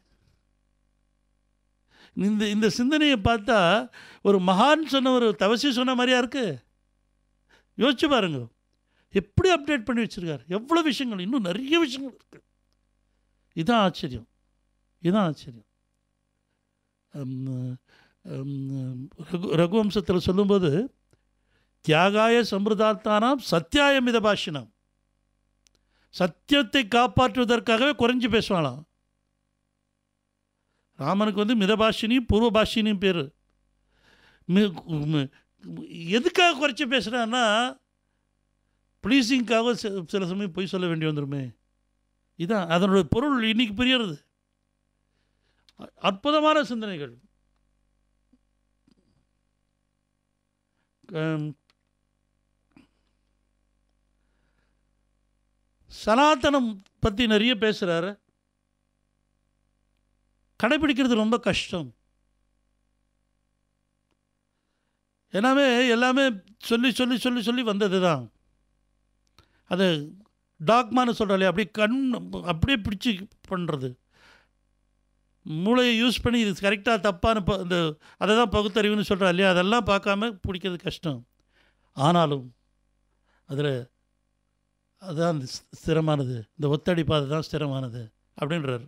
இந்த இந்த சிந்தனையை பார்த்தா ஒரு மகான் சொன்ன ஒரு தவசி சொன்ன மாதிரியா இருக்கு யோசிச்சு பாருங்க எப்படி அப்டேட் பண்ணி வச்சிருக்காரு எவ்வளோ விஷயங்கள் இன்னும் நிறைய விஷயங்கள் இருக்கு இதான் ஆச்சரியம் இதான் ஆச்சரியம் ஹம், ஹம், ரகு ரகுவம்சத்தில் சொல்லும்போது தியாகாய சம்பிரதார்த்தானாம் சத்தியாய மித பாஷினம் சத்தியத்தை காப்பாற்றுவதற்காகவே குறைஞ்சு பேசுவாளாம் ராமனுக்கு வந்து மிதபாஷினி பூர்வ பாஷினியும் பேர் எதுக்காக குறைச்சி பேசுகிறான்னா ப்ளீஸிங்காக சில சமயம் பொய் சொல்ல வேண்டி வந்துருமே இதான் அதனுடைய பொருள் இன்னைக்கு புரியறது அ- அற்புதமான சிந்தனைகள் கம், சனாதனம் பற்றி நிறைய பேசுகிறாரு கடைபிடிக்கிறது ரொம்ப கஷ்டம் எல்லாமே எல்லாமே சொல்லி சொல்லி சொல்லி சொல்லி வந்தது தான் அது டாக்மான்னு சொல்கிறாலே அப்படியே கண் அப்படியே பிடிச்சி பண்ணுறது மூளையை யூஸ் பண்ணி இது கரெக்டாக தப்பான ப இந்த அதை தான் பகுத்தறிவுன்னு சொல்கிறா இல்லையா அதெல்லாம் பார்க்காம பிடிக்கிறது கஷ்டம் ஆனாலும் அதில் அதுதான் இந்த ஸ்- ஸ்திரமானது இந்த ஒத்தடி பாதை தான் ஸ்திரமானது அப்படின்றார்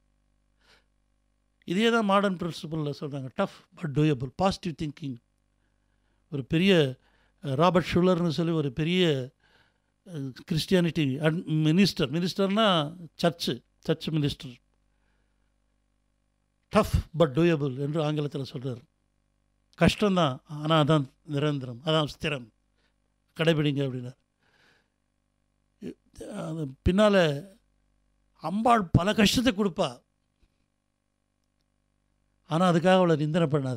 இதே தான் மாடர்ன் பிரின்சிபலில் சொல்கிறாங்க tough but doable positive thinking ஒரு பெரிய அஹ், ராபர்ட் ஷுல்லர்னு சொல்லி ஒரு பெரிய கிறிஸ்டியானிட்டி அட் மினிஸ்டர் மினிஸ்டர்னா church church minister tough but doable என்று ஆங்கிலத்தில் சொல்கிறார் கஷ்டம்தான் ஆனால் அதான் நிரந்தரம் அதான் ஸ்திரம் கடைபிடிங்க அப்படின்னார் அது பின்னால் அம்பாள் பல கஷ்டத்தை கொடுப்பா ஆனால் அதுக்காக அவளை நிந்தனை பண்ணாத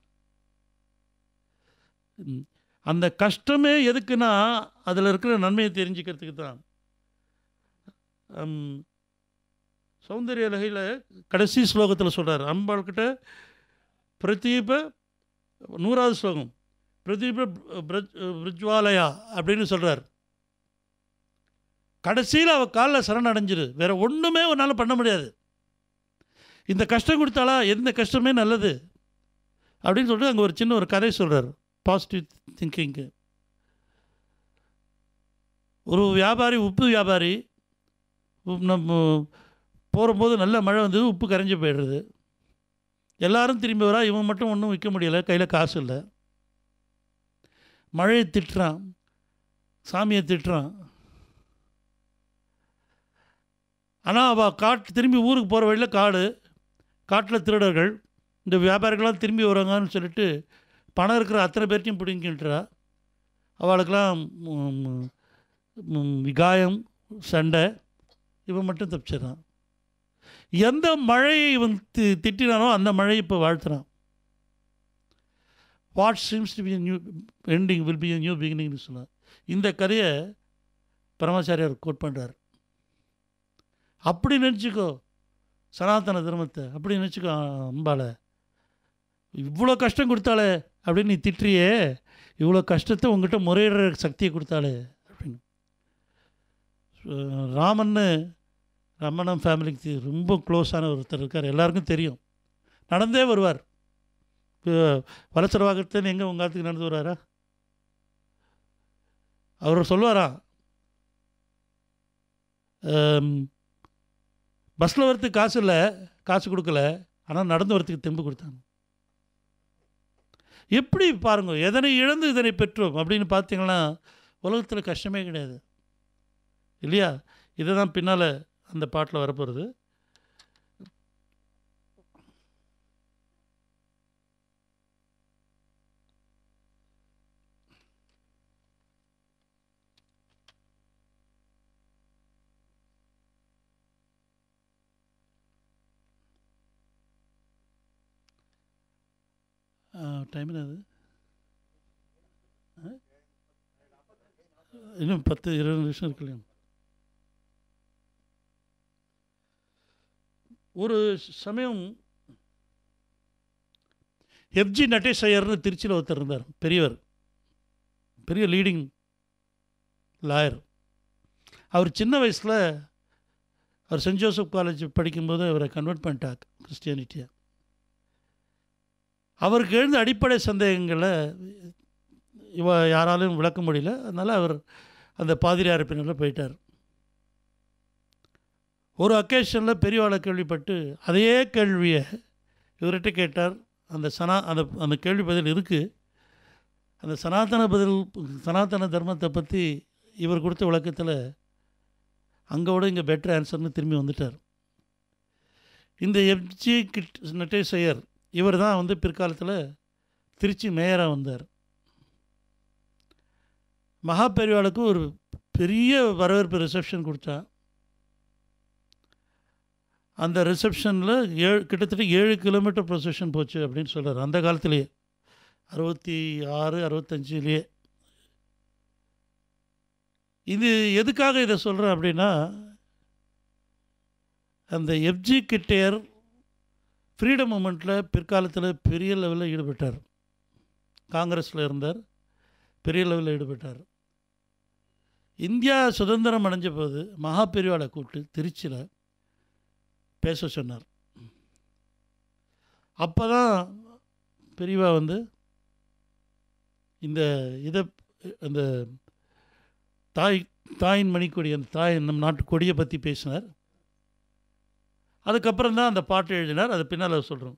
ம். அந்த கஷ்டமே எதுக்குன்னா அதில் இருக்கிற நன்மையை தெரிஞ்சுக்கிறதுக்கு தான் ம், சௌந்தரிய லகையில் கடைசி ஸ்லோகத்தில் சொல்கிறார் அம்பாள்கிட்ட பிரதீப நூறாவது ஸ்லோகம் பிரதீப பிரஜ் பிரஜ்வாலயா அப்படின்னு சொல்கிறார் கடைசியில் அவள் காலில் சரணடைஞ்சிரு வேற ஒன்றுமே உன்னால் பண்ண முடியாது இந்த கஷ்டம் கொடுத்தாளா எந்த கஷ்டமே நல்லது அப்படின்னு சொல்லிட்டு அங்கே ஒரு சின்ன ஒரு கதை சொல்கிறார் பாசிட்டிவ் திங்கிங்கு ஒரு வியாபாரி உப்பு வியாபாரி உப் நம்ம போகும்போது நல்ல மழை வந்தது உப்பு கரைஞ்சி போயிடுறது எல்லாரும் திரும்பி வரா இவன் மட்டும் ஒன்றும் விற்க முடியலை கையில் காசு இல்லை மழையை திட்டுறான் சாமியை திட்டுறான் ஆனால் அவள் காட்டு திரும்பி ஊருக்கு போகிற வழியில் காடு காட்டில் திருடர்கள் இந்த வியாபாரிகள்லாம் திரும்பி வராங்கன்னு சொல்லிட்டு பணம் இருக்கிற அத்தனை பேர்த்தையும் பிடிங்கின்றா அவளுக்கெல்லாம் ம், ம், விகாயம் சண்டை இவன் மட்டும் தப்பிச்சிடறான் எந்த மழையை இவன் தி திட்டினானோ அந்த மழையை இப்போ வாழ்த்துறான் what seems to be new ending will be new பிகினிங்னு சொன்னார் இந்த கதையை பரமாச்சாரியார் கோட் பண்ணுறார் அப்படி நினச்சிக்கோ சனாதன தர்மத்தை அப்படி நினச்சிக்கோ அம்பாளை இவ்வளோ கஷ்டம் கொடுத்தாளே அப்படின்னு நீ திட்டுறியே இவ்வளோ கஷ்டத்தை உங்ககிட்ட முறையிடுற சக்தியை கொடுத்தாளே அப்படின்னு அஹ் ராமன்னு ரமணம் ஃபேமிலிக்கு ரொம்ப க்ளோஸான ஒருத்தர் இருக்கார் எல்லாருக்கும் தெரியும் நடந்தே வருவார் வலசரவாகத்தன் எங்கே உங்கள் ஆத்துக்கு நடந்து வருவாரா அவர் சொல்லுவாரா பஸ்ஸில் வரத்துக்கு காசு இல்லை காசு கொடுக்கல ஆனால் நடந்து வரத்துக்கு தெம்பு கொடுத்தாங்க எப்படி பாருங்க எதனை இழந்து இதனை பெற்றோம் அப்படின்னு பார்த்தீங்கன்னா உலகத்தில் கஷ்டமே கிடையாது இல்லையா இதை தான் பின்னால் அந்த பாட்டில் வரப்போகிறது டைம் என்னது ஆ? இன்னும் பத்து இருபது நிமிஷம் இருக்கு இல்லையா ஒரு சமயம் எஃப்ஜி நட்டேஷ் ஐயர்னு திருச்சியில் ஒருத்தர் இருந்தார் பெரியவர் பெரிய லீடிங் லாயர் அவர் சின்ன வயசில் அவர் சென்ட் ஜோசப் காலேஜ் படிக்கும்போது அவரை கன்வெர்ட் பண்ணிட்டார் கிறிஸ்டியானிட்டியை அவருக்கு எழுந்த அடிப்படை சந்தேகங்களை இவ யாராலும் விளக்க முடியல அதனால் அவர் அந்த பாதிரியார் பின்னால் போயிட்டார் ஒரு அக்கேஷனில் பெரியவாளை கேள்விப்பட்டு அதே கேள்வியை இவர்கிட்ட கேட்டார் அந்த சனா அந்த அந்த கேள்வி பதில் இருக்குது அந்த சனாதன பதில் சனாதன தர்மத்தை பற்றி இவர் கொடுத்த விளக்கத்தில் அங்கே விட இங்கே பெட்டர் ஆன்சர்னு திரும்பி வந்துட்டார் இந்த எஃப்ஜி கிட் நட்டேசையர் இவர் தான் வந்து பிற்காலத்தில் திருச்சி மேயராக வந்தார் மகா பெரியவாளுக்கு ஒரு பெரிய வரவேற்பு ரிசப்ஷன் கொடுத்தா அந்த ரிசப்ஷனில் ஏழு கிட்டத்தட்ட ஏழு கிலோமீட்டர் ப்ரொசஷன் போச்சு அப்படின்னு சொல்கிறார் அந்த காலத்திலேயே அறுபத்தி ஆறு அறுபத்தஞ்சிலேயே இது எதுக்காக இதை சொல்கிறேன் அப்படின்னா அந்த எஃப்ஜி கிட்டேயர் ஃப்ரீடம் மூமெண்ட்டில் பிற்காலத்தில் பெரிய லெவலில் ஈடுபட்டார் காங்கிரஸில் இருந்தார் பெரிய லெவலில் ஈடுபட்டார் இந்தியா சுதந்திரம் அடைஞ்ச போது மகா பெரியவாளை கூப்பிட்டு திருச்சியில் பேச சொன்னார் அப்போ தான் பெரியவா வந்து இந்த இதை அந்த தாய் தாயின் மணிக்கொடி அந்த தாய் நம் நாட்டு கொடியை பற்றி பேசினார் அதுக்கப்புறம் தான் அந்த பாட்டு எழுதினார் அது பின்னால் சொல்கிறோம்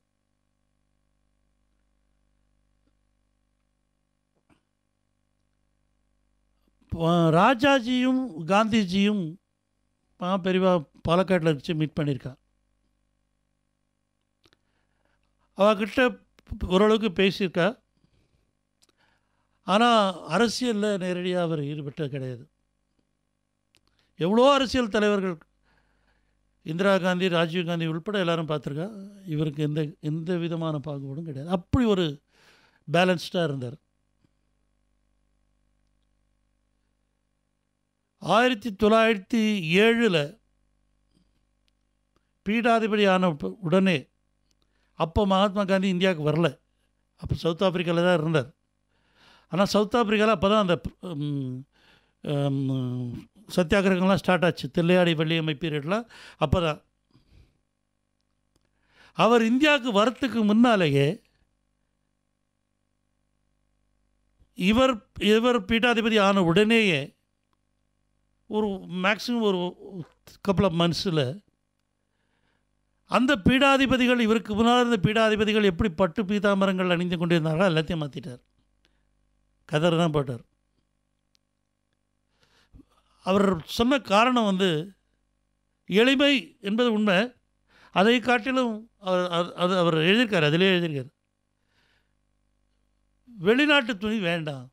ராஜாஜியும் காந்திஜியும் மகா பெரியவா பாலக்காட்டில் வச்சு மீட் பண்ணியிருக்கா அவகிட்ட ஓரளவுக்கு பேசியிருக்கா ஆனால் அரசியலில் நேரடியாக அவர் ஈடுபட்ட கிடையாது எவ்வளோ அரசியல் தலைவர்கள் இந்திரா காந்தி ராஜீவ் காந்தி உள்பட எல்லாரும் பார்த்துருக்கா இவருக்கு எந்த எந்த விதமான பாகுபாடும் கிடையாது அப்படி ஒரு பேலன்ஸ்டாக இருந்தார் ஆயிரத்தி தொள்ளாயிரத்தி ஏழில் பீடாதிபதி ஆன உப்ப- உடனே அப்போ மகாத்மா காந்தி இந்தியாவுக்கு வரல அப்போ சவுத் ஆப்பிரிக்காவில் தான் இருந்தார் ஆனால் சவுத் ஆப்பிரிக்காவில் அப்போ தான் அந்த ம், ம், சத்தியாகிரகம்லாம் ஸ்டார்ட் ஆச்சு தில்லையாடி வள்ளியம்மை பீரியட்லாம் அப்போ தான் அவர் இந்தியாவுக்கு வரத்துக்கு முன்னாலேயே இவர் இவர் பீட்டாதிபதி ஆன உடனேயே ஒரு மேக்ஸிமம் ஒரு கப்பல் ஆஃப் மந்த்ஸில் அந்த பீடாதிபதிகள் இவருக்கு முன்னால் இருந்த பீடாதிபதிகள் எப்படி பட்டு பீதாம்பரங்கள் அணிந்து கொண்டிருந்தார்களோ எல்லாத்தையும் மாற்றிட்டார் கதர் தான் போட்டார் அவர் சொன்ன காரணம் வந்து எளிமை என்பது உண்மை அதை காட்டிலும் அவர் அது- அது அவர் எழுதியிருக்கார் அதிலே எழுதியிருக்கார் வெளிநாட்டு துணி வேண்டாம்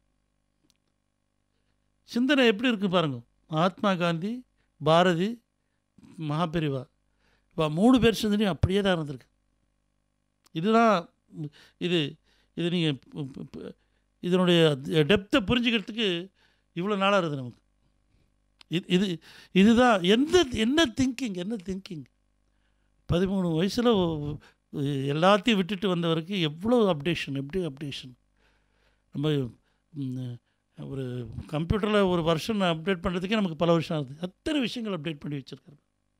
சிந்தனை எப்படி இருக்கு பாருங்க மகாத்மா காந்தி பாரதி மகாபெரிவா இப்போ மூணு பேர் சிந்தனையும் அப்படியே தான் இருந்திருக்கு இதுதான் இது இது நீங்கள் இதனுடைய டெப்த்தை புரிஞ்சுக்கிறதுக்கு இவ்வளோ நாளாக இருக்குது நமக்கு இது இது இதுதான் எந்த என்ன திங்கிங் என்ன திங்கிங் பதிமூணு வயசில் எல்லாத்தையும் விட்டுட்டு வந்தவருக்கு எவ்வளோ அப்டேஷன் எப்படி அப்டேஷன் நம்ம ம், ஒரு கம்ப்யூட்டரில் ஒரு வருஷன் அப்டேட் பண்ணுறதுக்கே நமக்கு பல வருஷம் ஆகுது அத்தனை விஷயங்கள் அப்டேட் பண்ணி வச்சுருக்காரு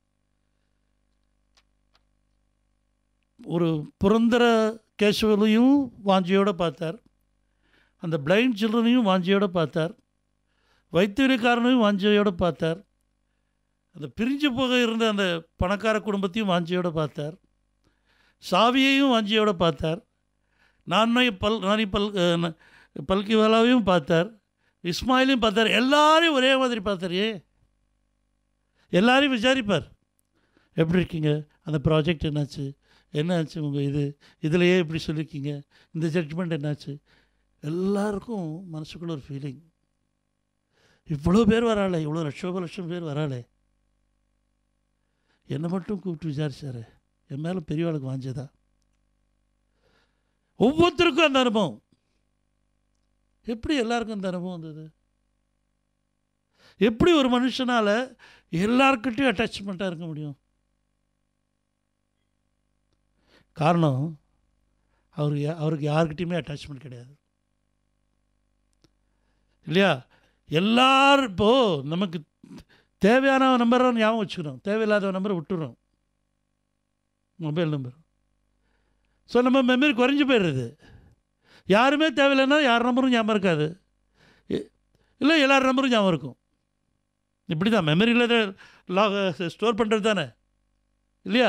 ஒரு புரந்தர கேசவலையும் வாஞ்சியோடு பார்த்தார் அந்த பிளைண்ட் சில்ட்ரனையும் வாஞ்சியோடு பார்த்தார் வைத்தியக்காரனையும் வாஞ்சியோடு பார்த்தார் அந்த பிரிஞ்சு போக இருந்த அந்த பணக்கார குடும்பத்தையும் வாஞ்சியோடு பார்த்தார் சாவியையும் வாஞ்சியோடு பார்த்தார் நானை பல் நானி பல் அஹ், ந- பல்கிவாலாவையும் பார்த்தார் இஸ்மாயிலையும் பார்த்தார் எல்லாரையும் ஒரே மாதிரி பார்த்தார் ஏ எல்லாரையும் விசாரிப்பார் எப்படி இருக்கீங்க அந்த ப்ராஜெக்ட் என்னாச்சு என்னாச்சு உங்கள் இது இதுலையே இப்படி சொல்லியிருக்கீங்க இந்த ஜட்ஜ்மெண்ட் என்னாச்சு எல்லாருக்கும் மனசுக்குள்ள ஒரு ஃபீலிங் இவ்வளோ பேர் வராளே இவ்வளோ லட்சோப லட்சம் பேர் வராளே என்னை மட்டும் கூப்பிட்டு விசாரிச்சாரு என் மேலே பெரியவாளுக்கு வாஞ்சதா ஒவ்வொருத்தருக்கும் அந்த அனுபவம் எப்படி எல்லாருக்கும் அந்த அனுபவம் வந்தது எப்படி ஒரு மனுஷனால் எல்லார்கிட்டையும் அட்டாச்மெண்ட்டாக இருக்க முடியும் காரணம் அவர் யா- அவருக்கு யாருக்கிட்டையுமே அட்டாச்மெண்ட் கிடையாது இல்லையா எல்லாரும் இப்போது நமக்கு தேவையான நம்பரை ஞாபகம் வச்சுக்கிறோம் தேவையில்லாத நம்பரை விட்டுறோம் மொபைல் நம்பர் ஸோ நம்ம மெமரி குறைஞ்சி போயிடுறது யாருமே தேவையில்லைன்னா யார் நம்பரும் ஞாபகம் இருக்காது இ- இல்லை எல்லார் நம்பரும் ஞாபகம் இருக்கும் இப்படி தான் மெமரியில் லாக் ஸ்டோர் பண்ணுறது தானே இல்லையா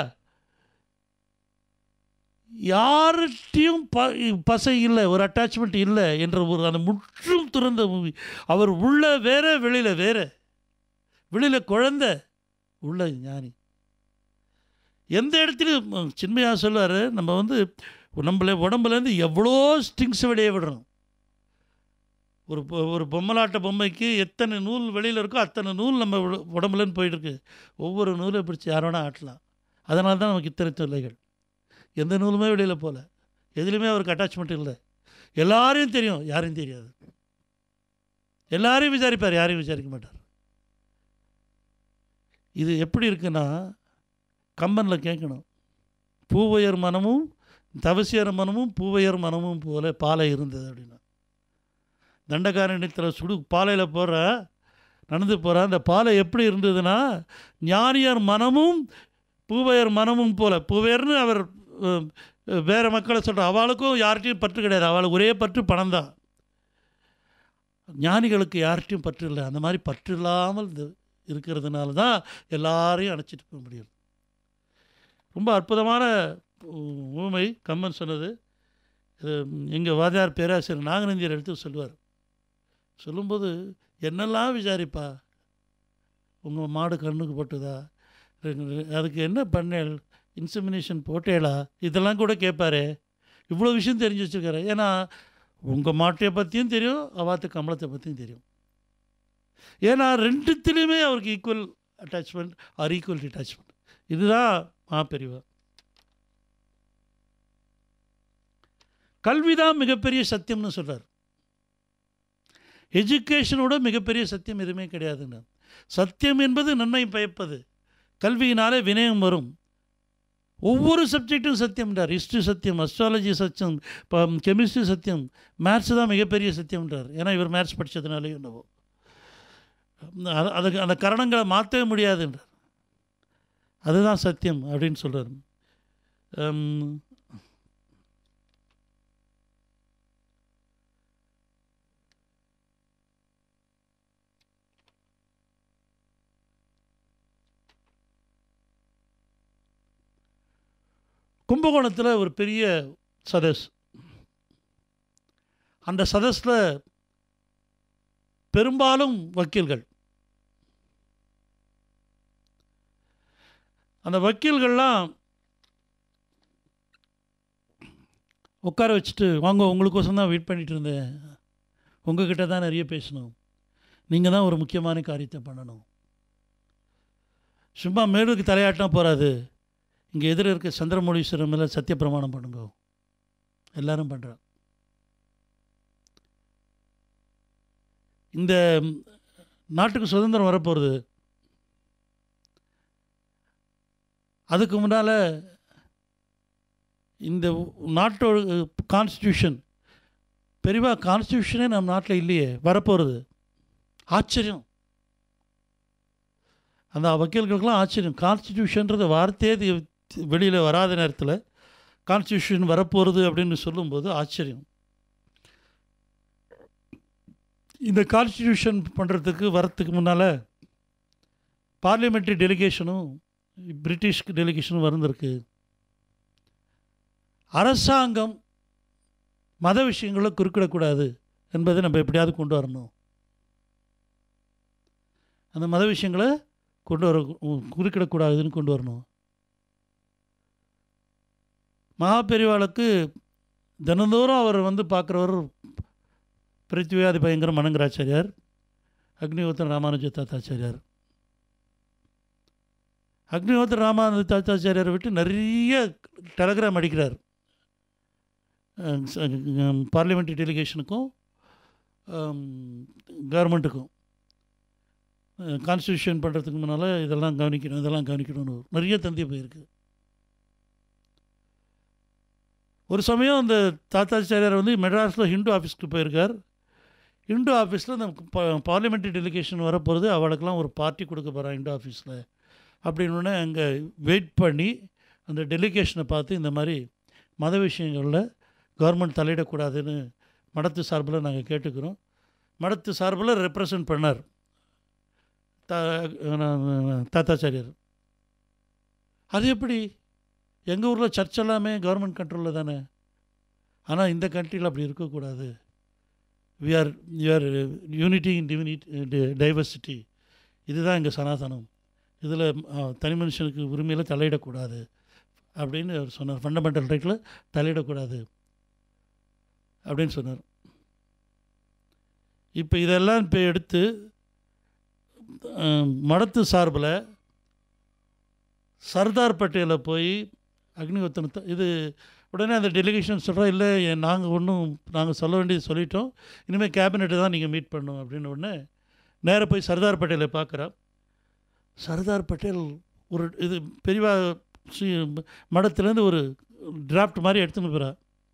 யார்கிட்டையும் ப பசை இல்லை ஒரு அட்டாச்மெண்ட் இல்லை என்ற ஒரு அந்த முற்றும் துறந்த மூவி அவர் உள்ள வேற வெளியில் வேற வெளியில் குழந்தை உள்ள ஞானி எந்த இடத்துலையும் சின்மையாக சொல்லுவார் நம்ம வந்து நம்மள உடம்புலேருந்து எவ்வளோ ஸ்டிங்ஸ் வெளியே விடுறோம் ஒரு பொ- ஒரு பொம்மலாட்ட பொம்மைக்கு எத்தனை நூல் வெளியில் இருக்கோ அத்தனை நூல் நம்ம உட- உடம்புலேருந்து போயிட்டுருக்கு ஒவ்வொரு நூலை பிடிச்சி யார் வேணால் ஆட்டலாம் அதனால தான் நமக்கு இத்தனை தொல்லைகள் எந்த நூலுமே வெளியில் போகல எதுலேயுமே அவருக்கு அட்டாச்மெண்ட் இல்லை எல்லாரையும் தெரியும் யாரையும் தெரியாது எல்லாரையும் விசாரிப்பார் யாரையும் விசாரிக்க மாட்டார் இது எப்படி இருக்குன்னா கம்பனில் கேட்கணும் பூவையர் மனமும் தவசியர் மனமும் பூவையர் மனமும் போல பாலை இருந்தது அப்படின்னா தண்டகாரண்யத்தில் சுடு பாலையில் போகிற நடந்து போகிற அந்த பாலை எப்படி இருந்ததுன்னா ஞானியர் மனமும் பூவையர் மனமும் போல பூவையர்னு அவர் அஹ், வேற மக்களை சொல்கிற அவளுக்கும் யார்கிட்டையும் பற்று கிடையாது அவளுக்கு ஒரே பற்று பணம் தான் ஞானிகளுக்கு யார்கிட்டையும் பற்று இல்லை அந்த மாதிரி பற்று இல்லாமல் இது இருக்கிறதுனால தான் எல்லாரையும் அணைச்சிட்டு போக முடியும் ரொம்ப அற்புதமான ஊ- ஊமை கம்மன் சொன்னது எங்கள் வாதியார் பேராசிரியர் நாகநந்தியர் எடுத்து சொல்லுவார் சொல்லும்போது என்னெல்லாம் விசாரிப்பா உங்கள் மாடு கண்ணுக்கு போட்டுதா அதுக்கு என்ன பண்ணேள் இன்சமினேஷன் போட்டேளா இதெல்லாம் கூட கேட்பாரு இவ்வளோ விஷயம் தெரிஞ்சு வச்சுருக்காரு ஏன்னா உங்கள் மாட்டையை பற்றியும் தெரியும் அவாத்து கமலத்தை பற்றியும் தெரியும் ஏன்னா ரெண்டுத்துலேயுமே அவருக்கு equal attachment or equal attachment இதுதான் மாப்பெரிவா கல்விதான் மிகப்பெரிய சத்தியம்னு சொல்றார் எஜுகேஷனோட மிகப்பெரிய சத்தியம் எதுவுமே கிடையாதுன்னு சத்தியம் என்பது நன்மை பயப்பது கல்வியினாலே வினயம் வரும் ஒவ்வொரு சப்ஜெக்ட்டும் சத்தியம்ன்றார் ஹிஸ்ட்ரி சத்தியம் அஸ்ட்ராலஜி சத்தியம் கெமிஸ்ட்ரி சத்தியம் மேத்ஸ் தான் மிகப்பெரிய சத்தியம்ன்றார் ஏன்னா இவர் மேத்ஸ் படித்ததுனாலே என்னவோ அது அதுக்கு அந்த கரணங்களை மாற்றவே முடியாதுன்றார் அதுதான் சத்தியம் அப்படின்னு சொல்கிறார் கும்பகோணத்தில் ஒரு பெரிய சதஸ் அந்த சதஸில் பெரும்பாலும் வக்கீல்கள் அந்த வக்கீல்கள்லாம் உட்கார வச்சுட்டு வாங்க உங்களுக்கோசம் தான் வெயிட் பண்ணிட்டு இருந்தேன் உங்ககிட்ட தான் நிறைய பேசணும் நீங்கள் தான் ஒரு முக்கியமான காரியத்தை பண்ணணும் சும்மா மேலுக்கு தலையாட்டினா போகாது இங்கே எதிர இருக்க சந்திரமௌலீஸ்வரர் மேலே சத்திய பிரமாணம் பண்ணுங்க எல்லாரும் பண்ணுறா இந்த நாட்டுக்கு சுதந்திரம் வரப்போகிறது அதுக்கு முன்னால் இந்த நாட்டோட கான்ஸ்டியூஷன் பெரியவா கான்ஸ்டியூஷனே நம்ம நாட்டில் இல்லையே வரப்போகிறது ஆச்சரியம் அந்த வக்கீல்களுக்கெல்லாம் ஆச்சரியம் கான்ஸ்டியூஷன்றது வார்த்தையே வெளியில் வராத நேரத்தில் கான்ஸ்டியூஷன் வரப்போகிறது அப்படின்னு சொல்லும்போது ஆச்சரியம் இந்த கான்ஸ்டியூஷன் பண்ணுறதுக்கு வரத்துக்கு முன்னால் பார்லிமெண்ட்ரி டெலிகேஷனும் பிரிட்டிஷ் டெலிகேஷனும் வந்திருக்கு அரசாங்கம் மத விஷயங்களை குறுக்கிடக்கூடாது என்பதை நம்ம எப்படியாவது கொண்டு வரணும் அந்த மத விஷயங்களை கொண்டு வர குறுக்கிடக்கூடாதுன்னு கொண்டு வரணும் மகாபெரிவாளுக்கு தினந்தோறும் அவர் வந்து பார்க்குறவர் பிரித்திவியாதி பயங்கர மனங்கராச்சாரியார் அக்னிஹோத்திர ராமானுஜ தாத்தாச்சாரியார் அக்னிஹோத்திர ராமானுஜ தாத்தாச்சாரியாரை விட்டு நிறைய டெலகிராம் அடிக்கிறார் பார்லிமெண்ட்ரி டெலிகேஷனுக்கும் கவர்மெண்ட்டுக்கும் கான்ஸ்டியூஷன் பண்ணுறதுக்கு முன்னால் இதெல்லாம் கவனிக்கணும் இதெல்லாம் கவனிக்கணும்னு நிறைய தந்தி போயிருக்கு ஒரு சமயம் அந்த தாத்தாச்சாரியார் வந்து மெட்ராஸில் ஹிந்து ஆஃபீஸ்க்கு போயிருக்கார் ஹிந்து ஆஃபீஸில் அந்த பார்லிமெண்ட்ரி டெலிகேஷன் வரப்போகிறது அவளுக்கெல்லாம் ஒரு பார்ட்டி கொடுக்க போகிறான் ஹிந்து ஆஃபீஸில் அப்படின்னு அங்கே வெயிட் பண்ணி அந்த டெலிகேஷனை பார்த்து இந்த மாதிரி மத விஷயங்களில் கவர்மெண்ட் தலையிடக்கூடாதுன்னு மடத்து சார்பில் நாங்கள் கேட்டுக்கிறோம் மடத்து சார்பில் ரெப்ரசன்ட் பண்ணார் தா தாத்தாச்சாரியார் அது எப்படி எங்கள் ஊரில் சர்ச் எல்லாமே கவர்மெண்ட் கண்ட்ரோலில் தானே ஆனால் இந்த கண்ட்ரியில் அப்படி இருக்கக்கூடாது we are we are unity in divinity diversity இதுதான் எங்கள் சனாதனம் இதில் தனி மனுஷனுக்கு உரிமையில் தலையிடக்கூடாது அப்படின்னு அவர் சொன்னார் ஃபண்டமெண்டல் ரைட்டில் தலையிடக்கூடாது அப்படின்னு சொன்னார் இப்போ இதெல்லாம் இப்போ எடுத்து மடத்து சார்பில் சர்தார் பட்டேலில் போய் அக்னிஹோத்திரத்தை இது உடனே அந்த டெலிகேஷன் சொல்கிறோம் இல்லை நாங்கள் ஒன்றும் நாங்கள் சொல்ல வேண்டியது சொல்லிட்டோம் இனிமேல் கேபினெட்டை தான் நீங்கள் மீட் பண்ணணும் அப்படின்னு உடனே நேராக போய் சர்தார் பட்டேலை பார்க்குறா சர்தார் பட்டேல் ஒரு இது பெரியவா ஸ்ரீ மடத்துலேருந்து ஒரு டிராஃப்ட் மாதிரி எடுத்துன்னு போகிறா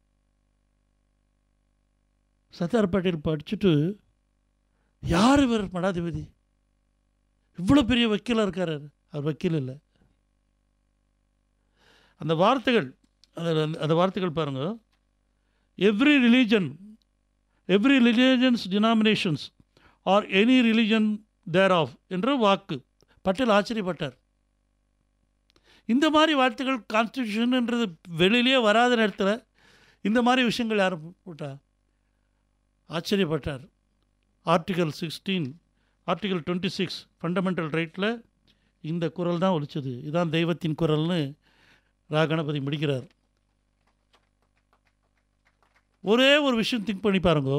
சர்தார் பட்டேல் படிச்சுட்டு யார் இவர் மடாதிபதி இவ்வளோ பெரிய வக்கீலாக இருக்கார் அவர் வக்கீல் இல்லை அந்த வார்த்தைகள் அதில் அந்த வார்த்தைகள் பாருங்கள் every religion every religions denominations are any religion there of என்ற வாக்கு பட்டேல் ஆச்சரியப்பட்டார் இந்த மாதிரி வார்த்தைகள் கான்ஸ்டியூஷன்ன்றது வெளியிலே வராத நேரத்தில் இந்த மாதிரி விஷயங்கள் யார் போட்டா ஆச்சரியப்பட்டார் article sixteen article twenty six fundamental ரைட்டில் இந்த குரல் தான் ஒழிச்சது இதான் தெய்வத்தின் குரல்னு ரா கணபதி முடிக்கிறார் ஒரே ஒரு விஷயம் திங்க் பண்ணி பாருங்க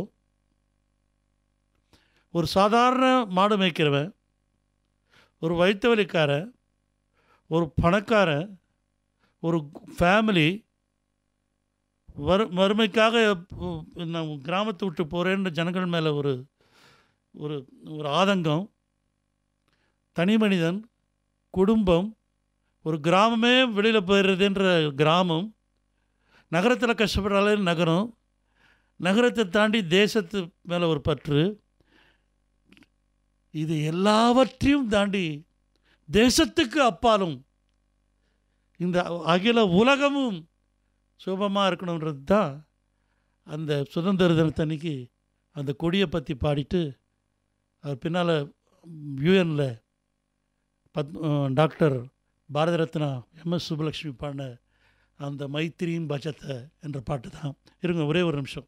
ஒரு சாதாரண மாடு மேய்க்கிறவன் ஒரு வைத்த வலிக்காரன் ஒரு பணக்காரன் ஒரு ஃபேமிலி வறு வறுமைக்காக நான் கிராமத்தை விட்டு போகிறேன்ற ஜனங்கள் மேலே ஒரு ஒரு ஒரு ஆதங்கம் தனி மனிதன் குடும்பம் ஒரு கிராமமே வெளியில் போயிடுறதுன்ற கிராமம் நகரத்தில் கஷ்டப்படுறாலே நகரம் நகரத்தை தாண்டி தேசத்து மேலே ஒரு பற்று இது எல்லாவற்றையும் தாண்டி தேசத்துக்கு அப்பாலும் இந்த அகில உலகமும் சுபமாக இருக்கணுன்றது தான் அந்த சுதந்திர தினத்தன்னைக்கு அந்த கொடியை பற்றி பாடிட்டு அவர் பின்னால் யூஎனில் பத் டாக்டர் பாரத ரத்னா எம்எஸ் சுப்புலக்ஷ்மி பாடின அந்த மைத்திரியின் பஜத்தை என்ற பாட்டு தான் இருங்க ஒரே ஒரு நிமிஷம்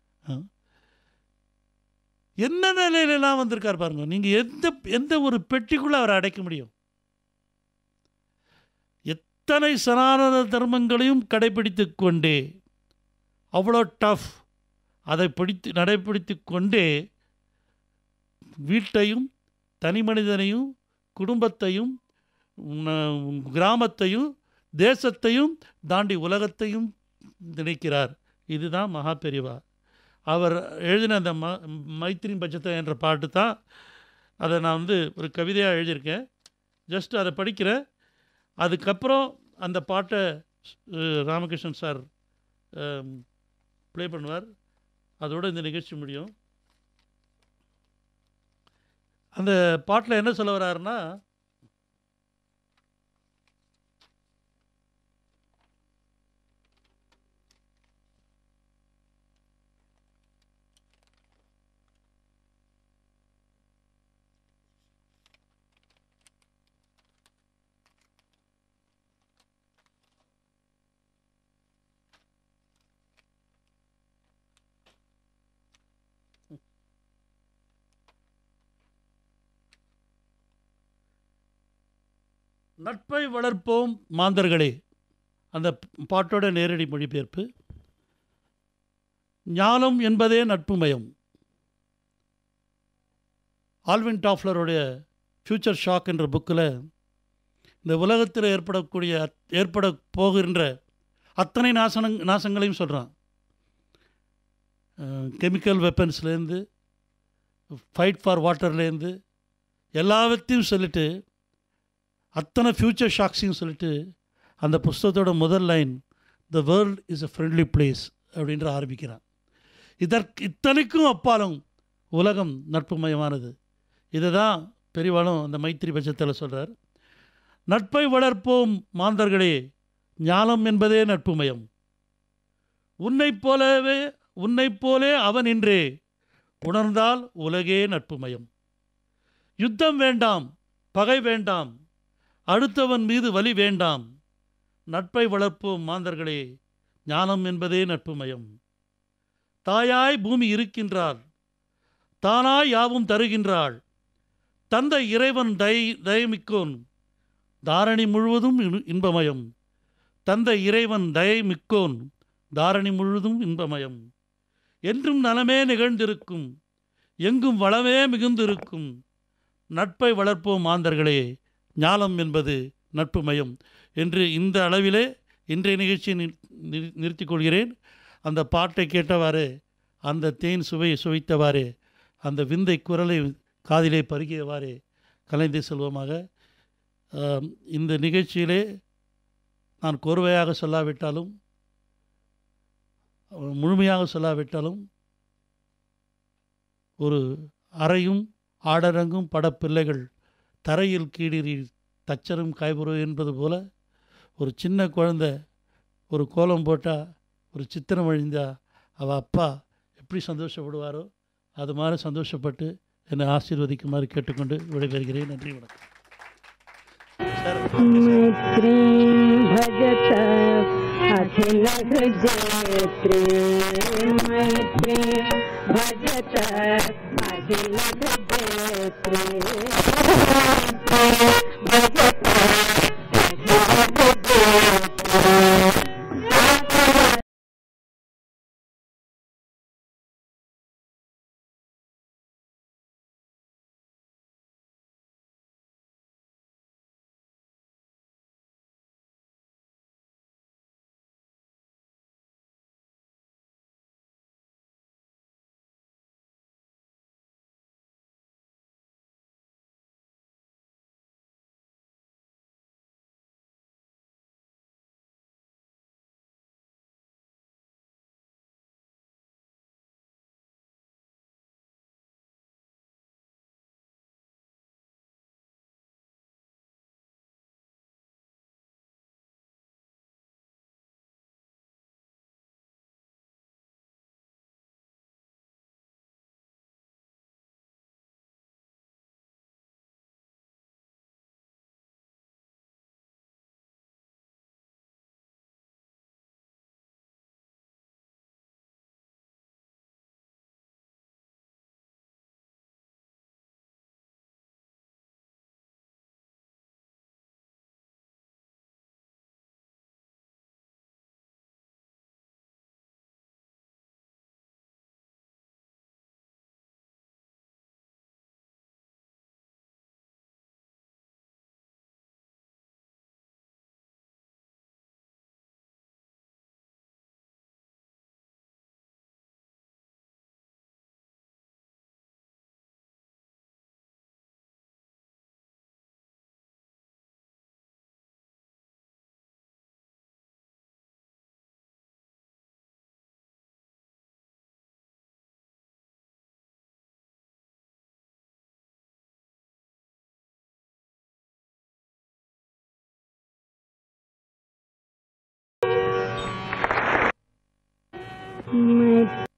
என்ன நிலையிலலாம் வந்திருக்கார் பாருங்க நீங்கள் எந்த எந்த ஒரு பெட்டிக்குள்ளே அவரை அடைக்க முடியும் எத்தனை சனாதன தர்மங்களையும் கடைபிடித்து கொண்டே அவ்வளோ டஃப் அதை பிடித்து நடைபிடித்து கொண்டே வீட்டையும் தனி மனிதனையும் குடும்பத்தையும் கிராமத்தையும் தேசத்தையும் தாண்டி உலகத்தையும் நினைக்கிறார் இதுதான் மகா பெரிவா அவர் எழுதின அந்த ம மைத்திரி பட்சத்தை என்ற பாட்டு தான் அதை நான் வந்து ஒரு கவிதையாக எழுதியிருக்கேன் ஜஸ்ட் அதை படிக்கிறேன் அதுக்கப்புறம் அந்த பாட்டை ராமகிருஷ்ணன் சார் ப்ளே பண்ணுவார் அதோடு இந்த நிகழ்ச்சி முடியும் அந்த பாட்டில் என்ன சொல்ல வர்றாருன்னா நட்பை வளர்ப்போம் மாந்தர்களே அந்த பாட்டோட நேரடி மொழிபெயர்ப்பு ஞானம் என்பதே நட்புமயம் ஆல்வின் டாஃப்லருடைய ஃப்யூச்சர் ஷாக் என்ற புக்கில் இந்த உலகத்தில் ஏற்படக்கூடிய ஏற்பட போகின்ற அத்தனை நாசன நாசங்களையும் சொல்கிறான் கெமிக்கல் வெப்பன்ஸ்லேருந்து ஃபைட் ஃபார் வாட்டர்லேருந்து எல்லாவற்றையும் சொல்லிட்டு அத்தனை ஃப்யூச்சர் ஷாக்ஸையும் சொல்லிட்டு அந்த புஸ்தகத்தோட முதல் line the world is a friendly place அப்படின்ற ஆரம்பிக்கிறான் இதற்கு இத்தனைக்கும் அப்பாலும் உலகம் நட்புமயமானது இதை தான் பெரியவாளும் அந்த மைத்திரி பட்சத்தில் சொல்கிறார் நட்பை வளர்ப்போம் மாந்தர்களே ஞானம் என்பதே நட்புமயம் உன்னைப் போலவே உன்னைப் போலே அவன் என்றே உணர்ந்தால் உலகே நட்புமயம் யுத்தம் வேண்டாம் பகை வேண்டாம் அடுத்தவன் மீது வலி வேண்டாம் நட்பை வளர்ப்போம் மாந்தர்களே ஞானம் என்பதே நட்புமயம் தாயாய் பூமி இருக்கின்றாள் தானாய் யாவும் தருகின்றாள் தந்தை இறைவன் தயை தயமிக்கோன் தாரணி முழுவதும் இன்ப- இன்பமயம் தந்தை இறைவன் தயை மிக்கோன் தாரணி முழுவதும் இன்பமயம் என்றும் நலமே நிகழ்ந்திருக்கும் எங்கும் வளமே மிகுந்திருக்கும் நட்பை வளர்ப்போம் மாந்தர்களே ஞானம் என்பது நட்புமயம் என்று இந்த அளவிலே இன்றைய நிகழ்ச்சியை நிறு- நிறு- நிறுத்திக் கொள்கிறேன் அந்த பாட்டை கேட்டவாறு அந்த தேன் சுவையை சுவைத்தவாறு அந்த விந்தை குரலை காதிலே பருகியவாறு கலைந்து செல்வமாக ஆம், இந்த நிகழ்ச்சியிலே நான் கோர்வையாக சொல்லாவிட்டாலும் அஹ், முழுமையாக சொல்லாவிட்டாலும் ஒரு அறையும் ஆடரங்கும் படப்பிள்ளைகள் தரையில் கீழிரி தச்சரும் காய்புரு என்பது போல ஒரு சின்ன குழந்தை ஒரு கோலம் போட்டால் ஒரு சித்திரம் அழிந்தா அவள் அப்பா எப்படி சந்தோஷப்படுவாரோ அது மாதிரி சந்தோஷப்பட்டு என்னை ஆசீர்வதிக்குமாறு கேட்டுக்கொண்டு விடைபெறுகிறேன் நன்றி வணக்கம் சார் मैत्री भजत अखिल जयत्री मैत्री भजत अखिल जयत्री भजत अखिल मैं